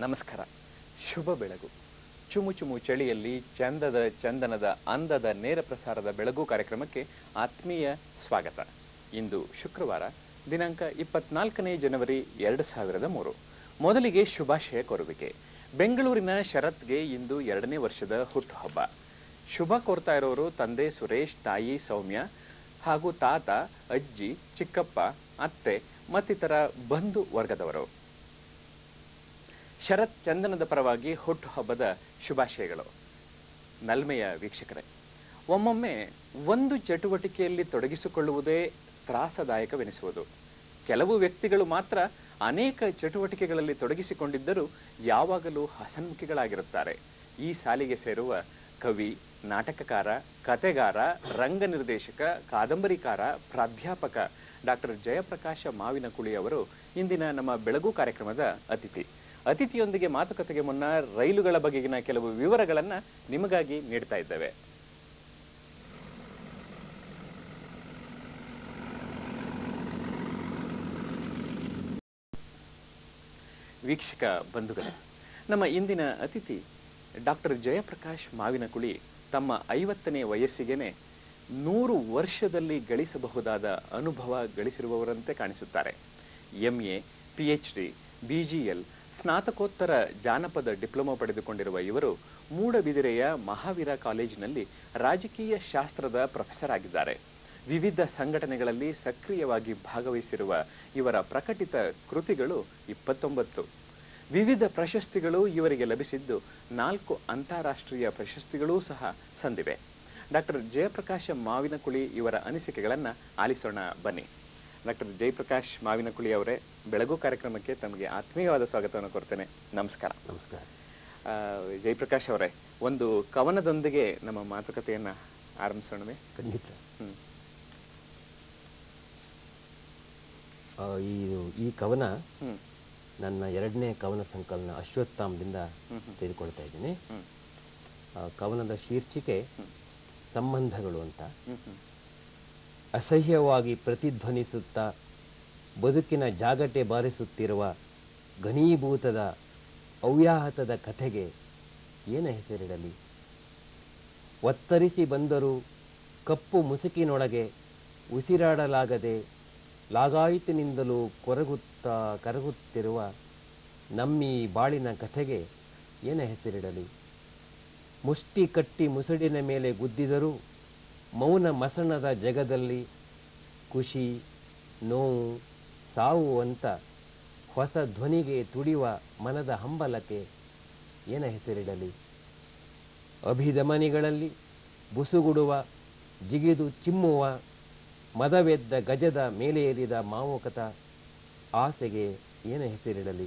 ನಮಸ್ಕಾರ ಶುಭ ಬೆಳಗು ಚುಮು ಚುಮು ಚಳಿಯಲ್ಲಿ ಚಂದದ ಚಂದನದ ಅಂದದ ನೇರ ಪ್ರಸಾರದ ಬೆಳಗು ಕಾರ್ಯಕ್ರಮಕ್ಕೆ ಆತ್ಮೀಯ ಸ್ವಾಗತ ಇಂದು ಶುಕ್ರವಾರ ದಿನಾಂಕ ಇಪ್ಪತ್ನಾಲ್ಕನೇ ಜನವರಿ ಎರಡು ಸಾವಿರದ ಮೂರು ಮೊದಲಿಗೆ ಶುಭಾಶಯ ಕೋರುವಿಕೆ ಬೆಂಗಳೂರಿನ ಶರತ್ಗೆ ಇಂದು ಎರಡನೇ ವರ್ಷದ ಹುಟ್ಟುಹಬ್ಬ ಶುಭ ಕೋರ್ತಾ ಇರೋರು ತಂದೆ ಸುರೇಶ್ ತಾಯಿ ಸೌಮ್ಯ ಹಾಗೂ ತಾತ ಅಜ್ಜಿ ಚಿಕ್ಕಪ್ಪ ಅತ್ತೆ ಮತ್ತಿತರ ಬಂಧು ವರ್ಗದವರು ಶರತ್ ಚಂದನದ ಪರವಾಗಿ ಹುಟ್ಟುಹಬ್ಬದ ಶುಭಾಶಯಗಳು ನಲ್ಮೆಯ ವೀಕ್ಷಕರೇ ಒಮ್ಮೊಮ್ಮೆ ಒಂದು ಚಟುವಟಿಕೆಯಲ್ಲಿ ತೊಡಗಿಸಿಕೊಳ್ಳುವುದೇ ತ್ರಾಸದಾಯಕವೆನಿಸುವುದು ಕೆಲವು ವ್ಯಕ್ತಿಗಳು ಮಾತ್ರ ಅನೇಕ ಚಟುವಟಿಕೆಗಳಲ್ಲಿ ತೊಡಗಿಸಿಕೊಂಡಿದ್ದರೂ ಯಾವಾಗಲೂ ಹಸನ್ಮುಖಿಗಳಾಗಿರುತ್ತಾರೆ ಈ ಸಾಲಿಗೆ ಸೇರುವ ಕವಿ ನಾಟಕಕಾರ ಕತೆಗಾರ ರಂಗ ನಿರ್ದೇಶಕ ಕಾದಂಬರಿಕಾರ ಪ್ರಾಧ್ಯಾಪಕ ಡಾಕ್ಟರ್ ಜಯಪ್ರಕಾಶ ಮಾವಿನಕುಳಿ ಅವರು ಇಂದಿನ ನಮ್ಮ ಬೆಳಗು ಕಾರ್ಯಕ್ರಮದ ಅತಿಥಿ ಅತಿಥಿಯೊಂದಿಗೆ ಮಾತುಕತೆಗೆ ಮುನ್ನ ರೈಲುಗಳ ಬಗೆಗಿನ ಕೆಲವು ವಿವರಗಳನ್ನ ನಿಮಗಾಗಿ ನೀಡ್ತಾ ಇದ್ದೇವೆ ವೀಕ್ಷಕ ಬಂಧುಗಳೇ ನಮ್ಮ ಇಂದಿನ ಅತಿಥಿ ಡಾಕ್ಟರ್ ಜಯಪ್ರಕಾಶ್ ಮಾವಿನಕುಳಿ ತಮ್ಮ ಐವತ್ತನೇ ವಯಸ್ಸಿಗೆನೆ ನೂರು ವರ್ಷದಲ್ಲಿ ಗಳಿಸಬಹುದಾದ ಅನುಭವ ಗಳಿಸಿರುವವರಂತೆ ಕಾಣಿಸುತ್ತಾರೆ M A P H D BGL ಸ್ನಾತಕೋತ್ತರ ಜಾನಪದ ಡಿಪ್ಲೊಮಾ ಪಡೆದುಕೊಂಡಿರುವ ಇವರು ಮೂಡಬಿದಿರೆಯ ಮಹಾವೀರ ಕಾಲೇಜಿನಲ್ಲಿ ರಾಜಕೀಯ ಶಾಸ್ತ್ರದ ಪ್ರೊಫೆಸರ್ ಆಗಿದ್ದಾರೆ ವಿವಿಧ ಸಂಘಟನೆಗಳಲ್ಲಿ ಸಕ್ರಿಯವಾಗಿ ಭಾಗವಹಿಸಿರುವ ಇವರ ಪ್ರಕಟಿತ ಕೃತಿಗಳು ಇಪ್ಪತ್ತೊಂಬತ್ತು ವಿವಿಧ ಪ್ರಶಸ್ತಿಗಳು ಇವರಿಗೆ ಲಭಿಸಿದ್ದು ನಾಲ್ಕು ಅಂತಾರಾಷ್ಟ್ರೀಯ ಪ್ರಶಸ್ತಿಗಳೂ ಸಹ ಸಂದಿವೆ ಡಾಕ್ಟರ್ ಜಯಪ್ರಕಾಶ ಮಾವಿನಕುಳಿ ಇವರ ಅನಿಸಿಕೆಗಳನ್ನ ಆಲಿಸೋಣ ಬನ್ನಿ ಡಾಕ್ಟರ್ ಜಯಪ್ರಕಾಶ್ ಮಾವಿನಕುಳಿ ಅವರೇ ಬೆಳಗು ಕಾರ್ಯಕ್ರಮಕ್ಕೆ ತಮಗೆ ಆತ್ಮೀಯವಾದ ಸ್ವಾಗತವನ್ನು ಕೊಡ್ತೇನೆ ನಮಸ್ಕಾರ ನಮಸ್ಕಾರ ಆ, ಜಯಪ್ರಕಾಶ್ ಅವರೇ ಒಂದು ಕವನದೊಂದಿಗೆ ನಮ್ಮ ಮಾತುಕತೆಯನ್ನ ಆರಂಭಿಸೋಣವೇ ಖಂಡಿತ ಹ್ಮ್ ಆ, ಈ ಈ ಕವನ ಹ್ಮ್ ನನ್ನ ಎರಡನೇ ಕವನ ಸಂಕಲನ ಅಶ್ವತ್ಥಾಮದಿಂದ ಹ್ಮ್ ಹ್ಮ್. ತೆಗೆದುಕೊಳ್ತಾ ಇದ್ದೀನಿ ಹ್ಮ್ ಆ, ಕವನದ ಶೀರ್ಷಿಕೆ ಹ್ಮ್. ಸಂಬಂಧಗಳು ಅಂತ ಹ್ಮ್ ಹ್ಮ್ ಅಸಹ್ಯವಾಗಿ ಪ್ರತಿಧ್ವನಿಸುತ್ತಾ ಬದುಕಿನ ಜಾಗಟೆ ಬಾರಿಸುತ್ತಿರುವ ಘನೀಭೂತದ ಅವ್ಯಾಹತದ ಕಥೆಗೆ ಏನ ಹೆಸರಿಡಲಿ ಒತ್ತರಿಸಿ ಬಂದರೂ ಕಪ್ಪು ಮುಸುಕಿನೊಳಗೆ ಉಸಿರಾಡಲಾಗದೆ ಲಾಗಾಯಿತಿನಿಂದಲೂ ಕೊರಗುತ್ತಾ ಕರಗುತ್ತಿರುವ ನಮ್ಮಿ ಬಾಳಿನ ಕಥೆಗೆ ಏನ ಹೆಸರಿಡಲಿ ಮುಷ್ಟಿ ಕಟ್ಟಿ ಮುಸುಡಿನ ಮೇಲೆ ಗುದ್ದಿದರೂ ಮೌನ ಮಸಣದ ಜಗದಲ್ಲಿ ಖುಷಿ ನೋವು ಸಾವು ಅಂತ ಹೊಸ ಧ್ವನಿಗೆ ತುಡಿಯುವ ಮನದ ಹಂಬಲಕ್ಕೆ ಏನ ಹೆಸರಿಡಲಿ ಅಭಿಧಮನಿಗಳಲ್ಲಿ ಬುಸುಗುಡುವ ಜಿಗಿದು ಚಿಮ್ಮುವ ಮದವೆದ್ದ ಗಜದ ಮೇಲೇರಿದ ಮಾವುಕತ ಆಸೆಗೆ ಏನ ಹೆಸರಿಡಲಿ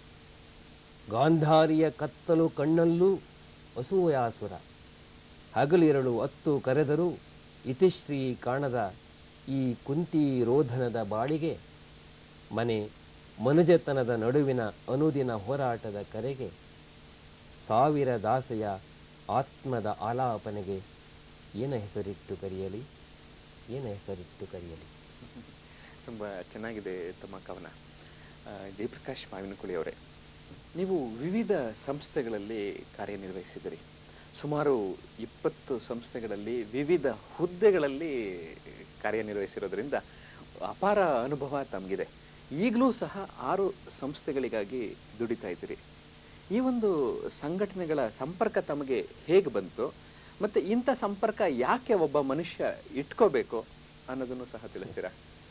ಗಾಂಧಾರಿಯ ಕತ್ತಲು ಕಣ್ಣಲ್ಲೂ ಅಸೂಯಾಸುರ ಹಗಲಿರಳು ಅತ್ತು ಕರೆದರೂ ಇತಿಶ್ರೀ ಕಾಣದ ಈ ಕುಂತಿ ರೋಧನದ ಬಾಳಿಗೆ ಮನೆ ಮನುಜತನದ ನಡುವಿನ ಅನುದಿನ ಹೋರಾಟದ ಕರೆಗೆ ಸಾವಿರ ದಾಸೆಯ ಆತ್ಮದ ಆಲಾಪನೆಗೆ ಏನ ಹೆಸರಿಟ್ಟು ಕರೆಯಲಿ ಏನ ಹೆಸರಿಟ್ಟು ಕರೆಯಲಿ ತುಂಬಾ ಚೆನ್ನಾಗಿದೆ ತಮ್ಮ ಕವನ ಆ, ಜಯಪ್ರಕಾಶ್ ಮಾವಿನಕುಳಿ ಅವರೇ ನೀವು ವಿವಿಧ ಸಂಸ್ಥೆಗಳಲ್ಲಿ ಕಾರ್ಯನಿರ್ವಹಿಸಿದಿರಿ ಸುಮಾರು ಇಪ್ಪತ್ತು ಸಂಸ್ಥೆಗಳಲ್ಲಿ ವಿವಿಧ ಹುದ್ದೆಗಳಲ್ಲಿ ಕಾರ್ಯನಿರ್ವಹಿಸಿರೋದ್ರಿಂದ ಅಪಾರ ಅನುಭವ ತಮಗಿದೆ ಈಗಲೂ ಸಹ ಆರು ಸಂಸ್ಥೆಗಳಿಗಾಗಿ ದುಡಿತಾ ಇದ್ದೀರಿ ಈ ಒಂದು ಸಂಘಟನೆಗಳ ಸಂಪರ್ಕ ತಮಗೆ ಹೇಗೆ ಬಂತು ಮತ್ತೆ ಇಂಥ ಸಂಪರ್ಕ ಯಾಕೆ ಒಬ್ಬ ಮನುಷ್ಯ ಇಟ್ಕೋಬೇಕು ಅನ್ನೋದನ್ನು ಸಹ ತಿಳಿಸ್ತೀರಾ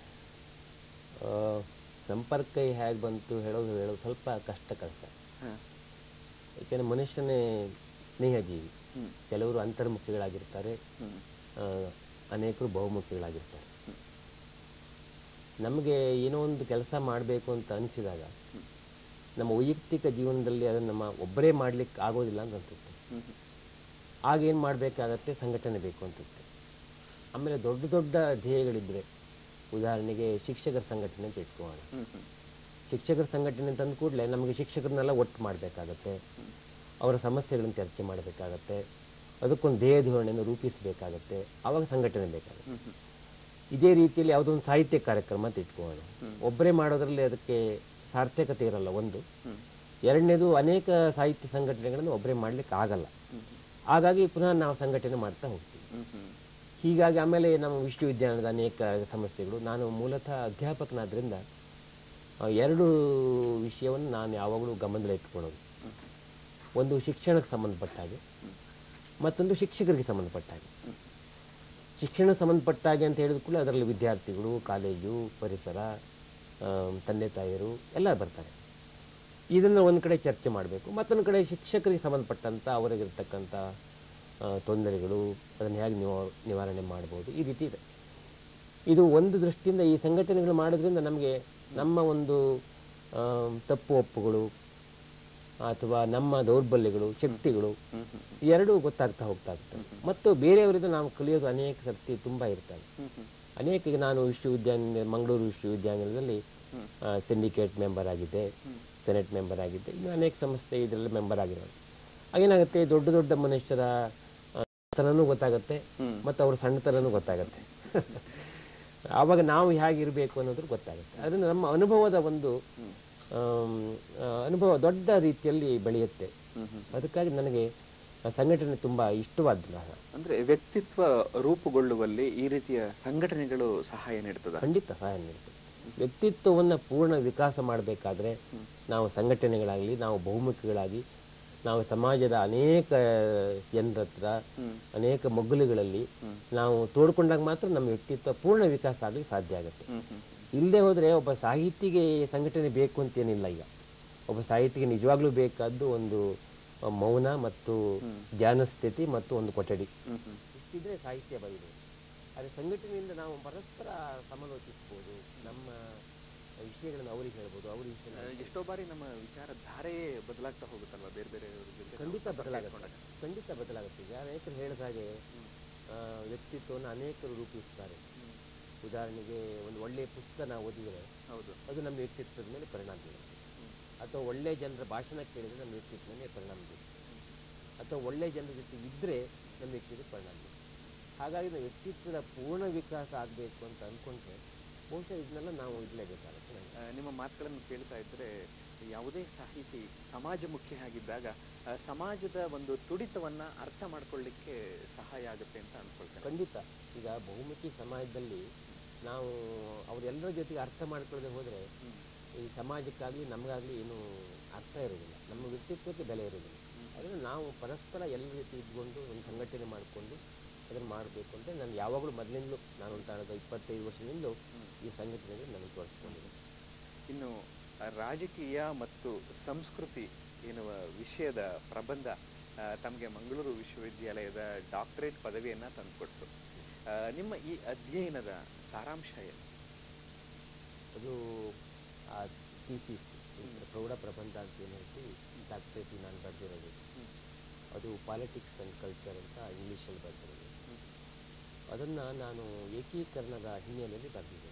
ಆ, ಸಂಪರ್ಕ ಹೇಗೆ ಬಂತು ಹೇಳೋದು ಹೇಳೋದು ಸ್ವಲ್ಪ ಕಷ್ಟ ಕೆಲಸ ಹ. ಏಕೆಂದರೆ ಮನುಷ್ಯನೇ ಸ್ನೇಹಜೀವಿ ಹ್ಮ್. ಕೆಲವರು ಅಂತರ್ಮುಖಿಗಳಾಗಿರ್ತಾರೆ ಹ್ಮ್. ಆ, ಅನೇಕರು ಬಹುಮುಖಿಗಳಾಗಿರ್ತಾರೆ ನಮಗೆ ಏನೋ ಒಂದು ಕೆಲಸ ಮಾಡಬೇಕು ಅಂತ ಅನಿಸಿದಾಗ ನಮ್ಮ ವೈಯಕ್ತಿಕ ಜೀವನದಲ್ಲಿ ಅದನ್ನು ನಮ್ಮ ಒಬ್ಬರೇ ಮಾಡ್ಲಿಕ್ಕೆ ಆಗೋದಿಲ್ಲ ಅಂತ ಅನ್ಸುತ್ತೆ ಹ್ಮ್. ಹ್ಮ್. ಆಗ ಏನು ಮಾಡಬೇಕಾಗತ್ತೆ ಸಂಘಟನೆ ಬೇಕು ಅನ್ಸುತ್ತೆ ಆಮೇಲೆ ದೊಡ್ಡ ದೊಡ್ಡ ಧ್ಯೇಯಗಳಿದ್ರೆ ಉದಾಹರಣೆಗೆ ಶಿಕ್ಷಕರ ಸಂಘಟನೆ ಅಂತ ಇಟ್ಕೊಳ್ಳೋಣ ಹ್ಮ್. ಹ್ಮ್. ಶಿಕ್ಷಕರ ಸಂಘಟನೆ ತಂದ ಕೂಡಲೇ ನಮಗೆ ಶಿಕ್ಷಕರನ್ನೆಲ್ಲ ಒಟ್ಟು ಮಾಡಬೇಕಾಗತ್ತೆ ಅವರ ಸಮಸ್ಯೆಗಳನ್ನು ಚರ್ಚೆ ಮಾಡಬೇಕಾಗತ್ತೆ ಅದಕ್ಕೊಂದು ಧ್ಯೇಯ ಧೋರಣೆಯನ್ನು ರೂಪಿಸಬೇಕಾಗತ್ತೆ ಆವಾಗ ಸಂಘಟನೆ ಬೇಕಾಗುತ್ತೆ ಹ್ಮ್. ಹ್ಮ್. ಇದೇ ರೀತಿಯಲ್ಲಿ ಯಾವುದೋ ಒಂದು ಸಾಹಿತ್ಯ ಕಾರ್ಯಕ್ರಮ ಅಂತ ಇಟ್ಕೊಳ್ಳೋಣ ಹ್ಮ್. ಒಬ್ಬರೇ ಮಾಡೋದ್ರಲ್ಲಿ ಅದಕ್ಕೆ ಸಾರ್ಥಕತೆ ಇರಲ್ಲ ಒಂದು ಹ್ಮ್. ಎರಡನೇದು ಅನೇಕ ಸಾಹಿತ್ಯ ಸಂಘಟನೆಗಳನ್ನು ಒಬ್ಬರೇ ಮಾಡ್ಲಿಕ್ಕೆ ಆಗಲ್ಲ ಹಾಗಾಗಿ ಪುನಃ ನಾವು ಸಂಘಟನೆ ಮಾಡ್ತಾ ಹೋಗ್ತೀವಿ ಹ್ಮ್ ಹ್ಮ್ ಹೀಗಾಗಿ ಆಮೇಲೆ ನಮ್ಮ ವಿಶ್ವವಿದ್ಯಾಲಯದ ಅನೇಕ ಸಮಸ್ಯೆಗಳು ನಾನು ಮೂಲತಃ ಅಧ್ಯಾಪಕನಾದ್ರಿಂದ ಆ, ಎರಡು ವಿಷಯವನ್ನು ನಾನು ಯಾವಾಗಲೂ ಗಮನದಲ್ಲಿ ಇಟ್ಕೊಳ್ಳೋದು ಒಂದು ಶಿಕ್ಷಣಕ್ಕೆ ಸಂಬಂಧಪಟ್ಟ ಹಾಗೆ ಮತ್ತೊಂದು ಶಿಕ್ಷಕರಿಗೆ ಸಂಬಂಧಪಟ್ಟ ಹಾಗೆ ಶಿಕ್ಷಣ ಸಂಬಂಧಪಟ್ಟ ಹಾಗೆ ಅಂತ ಹೇಳಿದ ಕೂಡಲೇ ಅದರಲ್ಲಿ ವಿದ್ಯಾರ್ಥಿಗಳು ಕಾಲೇಜು ಪರಿಸರ ಆ, ತಂದೆ ತಾಯಿಯರು ಎಲ್ಲ ಬರ್ತಾರೆ ಇದನ್ನು ಒಂದು ಕಡೆ ಚರ್ಚೆ ಮಾಡಬೇಕು ಮತ್ತೊಂದು ಕಡೆ ಶಿಕ್ಷಕರಿಗೆ ಸಂಬಂಧಪಟ್ಟಂಥ ಅವರಿಗಿರ್ತಕ್ಕಂಥ ಆ, ತೊಂದರೆಗಳು ಅದನ್ನು ಹೇಗೆ ನಿವಾ ನಿವಾರಣೆ ಮಾಡ್ಬೋದು ಈ ರೀತಿ ಇದೆ ಇದು ಒಂದು ದೃಷ್ಟಿಯಿಂದ ಈ ಸಂಘಟನೆಗಳು ಮಾಡೋದ್ರಿಂದ ನಮಗೆ ನಮ್ಮ ಒಂದು ಆ, ತಪ್ಪು ಒಪ್ಪುಗಳು ಅಥವಾ ನಮ್ಮ ದೌರ್ಬಲ್ಯಗಳು ಶಕ್ತಿಗಳು ಹ್ಮ್ ಹ್ಮ್ ಈ ಎರಡೂ ಗೊತ್ತಾಗ್ತಾ ಹೋಗ್ತಾ ಇರ್ತವೆ ಮತ್ತು ಬೇರೆಯವರಿಂದ ನಾವು ಕಲಿಯೋದು ಅನೇಕ ಸರ್ತಿ ತುಂಬ ಇರ್ತವೆ ಹ್ಮ್ ಹ್ಮ್ ಅನೇಕ ಈಗ ನಾನು ವಿಶ್ವವಿದ್ಯಾನಿಲಯ ಮಂಗಳೂರು ವಿಶ್ವವಿದ್ಯಾನಿಲಯದಲ್ಲಿ ಹ್ಮ್. ಸಿಂಡಿಕೇಟ್ ಮೆಂಬರ್ ಆಗಿದ್ದೆ ಹ್ಮ್. ಸೆನೆಟ್ ಮೆಂಬರ್ ಆಗಿದ್ದೆ ಇನ್ನು ಅನೇಕ ಸಂಸ್ಥೆ ಇದರಲ್ಲಿ ಮೆಂಬರ್ ಆಗಿರೋದು ಆಗೇನಾಗುತ್ತೆ ದೊಡ್ಡ ದೊಡ್ಡ ಮನುಷ್ಯರ ಆ, ತನನೂ ಗೊತ್ತಾಗುತ್ತೆ ಹ್ಮ್. ಮತ್ತು ಅವ್ರ ಸಣ್ಣತನೂ ಗೊತ್ತಾಗುತ್ತೆ ಆವಾಗ ನಾವು ಹೇಗಿರಬೇಕು ಅನ್ನೋದ್ರ ಗೊತ್ತಾಗುತ್ತೆ ಅದರಿಂದ ನಮ್ಮ ಅನುಭವದ ಒಂದು ಆಮ್, ಆ, ಅನುಭವ ದೊಡ್ಡ ರೀತಿಯಲ್ಲಿ ಬೆಳೆಯುತ್ತೆ ಹ್ಮ್ ಹ್ಮ್ ಅದಕ್ಕಾಗಿ ನನಗೆ ಆ ಸಂಘಟನೆ ತುಂಬ ಇಷ್ಟವಾದ ಅಂದ್ರೆ ವ್ಯಕ್ತಿತ್ವ ರೂಪುಗೊಳ್ಳುವಲ್ಲಿ ಈ ರೀತಿಯ ಸಂಘಟನೆಗಳು ಸಹಾಯ ನೀಡ್ತದ ಖಂಡಿತ ಸಹಾಯ ನೀಡುತ್ತೆ ವ್ಯಕ್ತಿತ್ವವನ್ನು ಪೂರ್ಣ ವಿಕಾಸ ಮಾಡಬೇಕಾದ್ರೆ ನಾವು ಸಂಘಟನೆಗಳಾಗಲಿ ನಾವು ಬಹುಮುಖಿಗಳಾಗಿ ನಾವು ಸಮಾಜದ ಅನೇಕ ಜನರ ಹತ್ರ ಹ್ಮ್. ಅನೇಕ ಮಗ್ಗುಲುಗಳಲ್ಲಿ ಹ್ಮ್. ನಾವು ತೋಡ್ಕೊಂಡಾಗ ಮಾತ್ರ ನಮ್ಮ ವ್ಯಕ್ತಿತ್ವ ಪೂರ್ಣ ವಿಕಾಸ ಆಗಲಿ ಸಾಧ್ಯ ಆಗುತ್ತೆ ಹ್ಮ್ ಹ್ಮ್ ಇಲ್ಲದೆ ಹೋದರೆ ಒಬ್ಬ ಸಾಹಿತಿಗೆ ಸಂಘಟನೆ ಬೇಕು ಅಂತೇನಿಲ್ಲ ಈಗ ಒಬ್ಬ ಸಾಹಿತಿಗೆ ನಿಜವಾಗ್ಲೂ ಬೇಕಾದ್ದು ಒಂದು ಆ, ಮೌನ ಮತ್ತು ಧ್ಯಾನ ಸ್ಥಿತಿ ಮತ್ತು ಒಂದು ಕೊಠಡಿ ಹ್ಮ್ ಹ್ಮ್ ಇಷ್ಟಿದ್ರೆ ಸಾಹಿತ್ಯ ಬರೀಬೋದು ಆದರೆ ಸಂಘಟನೆಯಿಂದ ನಾವು ಪರಸ್ಪರ ಸಮಾಲೋಚಿಸ್ಬೋದು ನಮ್ಮ ವಿಷಯಗಳನ್ನು ಅವ್ರಿಗೆ ಹೇಳ್ಬೋದು ಅವ್ರ ವಿಷಯ ಆ, ಎಷ್ಟೋ ಬಾರಿ ನಮ್ಮ ವಿಚಾರಧಾರೆಯೇ ಬದಲಾಗ್ತಾ ಹೋಗುತ್ತಲ್ವಾ ಬೇರೆ ಬೇರೆ ಜೊತೆ ಖಂಡಿತ ನಾವು ಬದಲಾಗುತ್ತೆ ಸಂಪರ್ಕ ಖಂಡಿತ ಬದಲಾಗುತ್ತೆ ಈಗ ಅನೇಕರು ಹೇಳಿದ ಹಾಗೆ ಆ, ವ್ಯಕ್ತಿತ್ವವನ್ನು ಅನೇಕರು ರೂಪಿಸ್ತಾರೆ ಉದಾಹರಣೆಗೆ ಒಂದು ಒಳ್ಳೆಯ ಪುಸ್ತಕ ನಾವು ಓದಿದರೆ ಹೌದು ಅದು ನಮ್ಮ ವ್ಯಕ್ತಿತ್ವದ ಮೇಲೆ ಪರಿಣಾಮ ಬೀರುತ್ತೆ ಅಥವಾ ಒಳ್ಳೆಯ ಜನರ ಭಾಷಣ ಕೇಳಿದರೆ ನಮ್ಮ ವ್ಯಕ್ತಿತ್ವದ ಮೇಲೆ ಪರಿಣಾಮ ಬೀರುತ್ತೆ ಅಥವಾ ಒಳ್ಳೆಯ ಜನರ ಜೊತೆ ಇದ್ದರೆ ನಮ್ಮ ವ್ಯಕ್ತಿತ್ವ ಪರಿಣಾಮ ಬೀರುತ್ತೆ ಹಾಗಾಗಿ ನಾವು ವ್ಯಕ್ತಿತ್ವದ ಪೂರ್ಣ ವಿಕಾಸ ಆಗಬೇಕು ಅಂತ ಅಂದ್ಕೊಂಡ್ರೆ ಬಹುಶಃ ಇದನ್ನೆಲ್ಲ ನಾವು ಇಡಲೇಬೇಕಾಗುತ್ತೆ ನನಗೆ ಆ, ನಿಮ್ಮ ಮಾತುಗಳನ್ನು ಕೇಳ್ತಾ ಇದ್ರೆ ಯಾವುದೇ ಸಾಹಿತಿ ಸಮಾಜಮುಖಿ ಆಗಿದ್ದಾಗ ಆ, ಸಮಾಜದ ಒಂದು ತುಡಿತವನ್ನ ಅರ್ಥ ಮಾಡ್ಕೊಳ್ಳಿಕ್ಕೆ ಸಹಾಯ ಆಗುತ್ತೆ ಅಂತ ಅನ್ಕೊಳ್ತೇನೆ ಖಂಡಿತ ಈಗ ಬಹುಮುಖಿ ಸಮಾಜದಲ್ಲಿ ನಾವು ಅವರೆಲ್ಲರ ಜೊತೆಗೆ ಅರ್ಥ ಮಾಡ್ಕೊಳ್ಳದೆ ಹೋದರೆ ಈ ಸಮಾಜಕ್ಕಾಗಲಿ ನಮಗಾಗಲಿ ಏನು ಅರ್ಥ ಇರೋದಿಲ್ಲ ನಮ್ಮ ವ್ಯಕ್ತಿತ್ವಕ್ಕೆ ಬೆಲೆ ಇರೋದಿಲ್ಲ ಅದನ್ನು ನಾವು ಪರಸ್ಪರ ಎಲ್ಲ ರೀತಿ ಇದ್ಕೊಂಡು ಒಂದು ಸಂಘಟನೆ ಮಾಡಿಕೊಂಡು ಅದನ್ನು ಮಾಡಬೇಕು ಅಂತ ನಾನು ಯಾವಾಗಲೂ ಮೊದಲಿಂದಲೂ ನಾನು ಒಂದು ತಾಣದ ಇಪ್ಪತ್ತೈದು ವರ್ಷದಿಂದಲೂ ಈ ಸಂಘಟನೆಗೆ ನಾನು ತೋರಿಸ್ಕೊಂಡಿದ್ದೀನಿ ಇನ್ನು ಆ, ರಾಜಕೀಯ ಮತ್ತು ಸಂಸ್ಕೃತಿ ಎನ್ನುವ ವಿಷಯದ ಪ್ರಬಂಧ ಆ, ತಮಗೆ ಮಂಗಳೂರು ವಿಶ್ವವಿದ್ಯಾಲಯದ ಡಾಕ್ಟರೇಟ್ ಪದವಿಯನ್ನ ತಂದುಕೊಡ್ತು ಆ, ನಿಮ್ಮ ಈ ಅಧ್ಯಯನದ ಸಾರಾಂಶ ಏನು ಅದು ಆ ಥೀಸಿಸ್ ಪ್ರೌಢ ಪ್ರಬಂಧ ಅಂತ ಏನು ಹೇಳ್ತೀವಿ ಡಾಕ್ಟ್ರೇಟಿ ನಾನು ಬರೆದಿರೋದು ಅದು ಪಾಲಿಟಿಕ್ಸ್ ಆ್ಯಂಡ್ ಕಲ್ಚರ್ ಅಂತ ಇಂಗ್ಲೀಷಲ್ಲಿ ಬರೆದಿರೋದು ಅದನ್ನು ನಾನು ಏಕೀಕರಣದ ಹಿನ್ನೆಲೆಯಲ್ಲಿ ಬರೆದಿದ್ದೇನೆ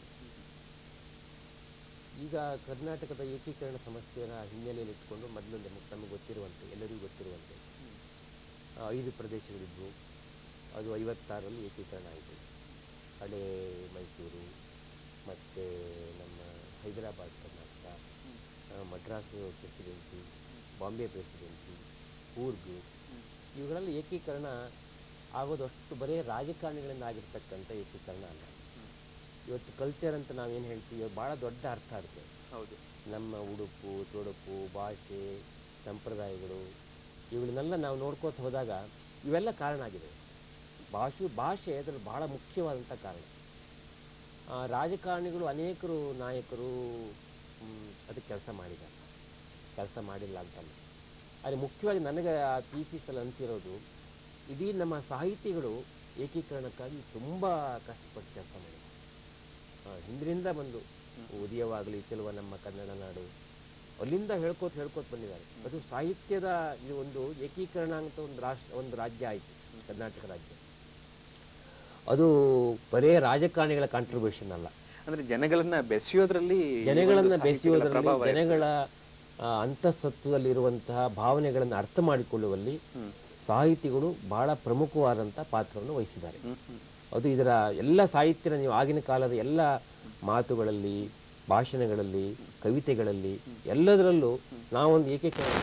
ಈಗ ಕರ್ನಾಟಕದ ಏಕೀಕರಣ ಸಮಸ್ಯೆಯ ಹಿನ್ನೆಲೆಯಲ್ಲಿ ಇಟ್ಕೊಂಡು ಮೊದಲು ನಮಗೆ ನಮಗೆ ಗೊತ್ತಿರುವಂತೆ ಎಲ್ಲರಿಗೂ ಗೊತ್ತಿರುವಂತೆ ಆ, ಐದು ಪ್ರದೇಶಗಳಿದ್ವು ಅದು ಐವತ್ತಾರರಲ್ಲಿ ಏಕೀಕರಣ ಆಯಿತು ಹಳೆ ಮೈಸೂರು ಮತ್ತು ನಮ್ಮ ಹೈದರಾಬಾದ್ ಕರ್ನಾಟಕ ಆ, ಮದ್ರಾಸು ಪ್ರೆಸಿಡೆನ್ಸಿ ಬಾಂಬೆ ಪ್ರೆಸಿಡೆನ್ಸಿ ಕೂರ್ಗು ಇವುಗಳಲ್ಲಿ ಏಕೀಕರಣ ಆಗೋದು ಅಷ್ಟು ಬರೀ ರಾಜಕಾರಣಿಗಳಿಂದ ಆಗಿರ್ತಕ್ಕಂಥ ಏಕೀಕರಣ ಅಲ್ಲ ಇವತ್ತು ಕಲ್ಚರ್ ಅಂತ ನಾವೇನು ಹೇಳ್ತೀವಿ ಭಾಳ ದೊಡ್ಡ ಅರ್ಥ ಆಗುತ್ತೆ ಹೌದು ನಮ್ಮ ಉಡುಪು ತೊಡುಪು ಭಾಷೆ ಸಂಪ್ರದಾಯಗಳು ಇವುಗಳನ್ನೆಲ್ಲ ನಾವು ನೋಡ್ಕೋತ ಹೋದಾಗ ಇವೆಲ್ಲ ಕಾರಣ ಆಗಿದೆ ಭಾಷೆ ಭಾಷೆ ಅದರಲ್ಲಿ ಬಹಳ ಮುಖ್ಯವಾದಂಥ ಕಾರಣ ಆ, ರಾಜಕಾರಣಿಗಳು ಅನೇಕರು ನಾಯಕರು ಮ್, ಅದಕ್ಕೆ ಕೆಲಸ ಮಾಡಿದ್ದಾರೆ ಕೆಲಸ ಮಾಡಿಲ್ಲ ಅಂತಲ್ಲ ಆದರೆ ಮುಖ್ಯವಾಗಿ ನನಗೆ ಆ ಥೀಸಿಸಲ್ಲಿ ಅನಿಸಿರೋದು ಇಡೀ ನಮ್ಮ ಸಾಹಿತಿಗಳು ಏಕೀಕರಣಕ್ಕಾಗಿ ತುಂಬ ಕಷ್ಟಪಟ್ಟು ಕೆಲಸ ಮಾಡಿದ್ದಾರೆ ಆ, ಹಿಂದಿನಿಂದ ಬಂದು ಉದಯವಾಗಲಿ ಚೆಲುವ ನಮ್ಮ ಕನ್ನಡ ನಾಡು ಅಲ್ಲಿಂದ ಹೇಳ್ಕೋತ ಹೇಳ್ಕೋತ ಬಂದಿದ್ದಾರೆ ಅದು ಸಾಹಿತ್ಯದ ಇದು ಒಂದು ಏಕೀಕರಣ ಅಂತ ಒಂದು ರಾಷ್ಟ್ರ ಒಂದು ರಾಜ್ಯ ಆಯಿತು ಕರ್ನಾಟಕ ರಾಜ್ಯ ಅದು ಬರೇ ರಾಜಕಾರಣಿಗಳ ಕಾಂಟ್ರಿಬ್ಯೂಷನ್ ಅಲ್ಲ ಅಂದ್ರೆ ಜನಗಳನ್ನ ಬೆಸೆಯೋದ್ರಲ್ಲಿ ಈ ಒಂದು ಜನಗಳನ್ನ ಸಾಹಿತಿಗಳ ಬೆಸೆಯುವುದರಲ್ಲಿ ಪ್ರಭಾವ ಇರ್ತದೆ. ಜನಗಳ ಆ, ಅಂತಃಸತ್ವದಲ್ಲಿರುವಂತಹ ಭಾವನೆಗಳನ್ನು ಅರ್ಥ ಮಾಡಿಕೊಳ್ಳುವಲ್ಲಿ ಹ್ಮ್. ಸಾಹಿತಿಗಳು ಬಹಳ ಪ್ರಮುಖವಾದಂಥ ಪಾತ್ರವನ್ನು ವಹಿಸಿದ್ದಾರೆ ಹ್ಮ್, ಹ್ಮ್. ಅದು ಇದರ ಎಲ್ಲ ಸಾಹಿತ್ಯನ ನೀವು ಆಗಿನ ಕಾಲದ ಎಲ್ಲ ಮಾತುಗಳಲ್ಲಿ ಭಾಷಣಗಳಲ್ಲಿ ಕವಿತೆಗಳಲ್ಲಿ ಎಲ್ಲದರಲ್ಲೂ ನಾವೊಂದು ಏಕೀಕರಣ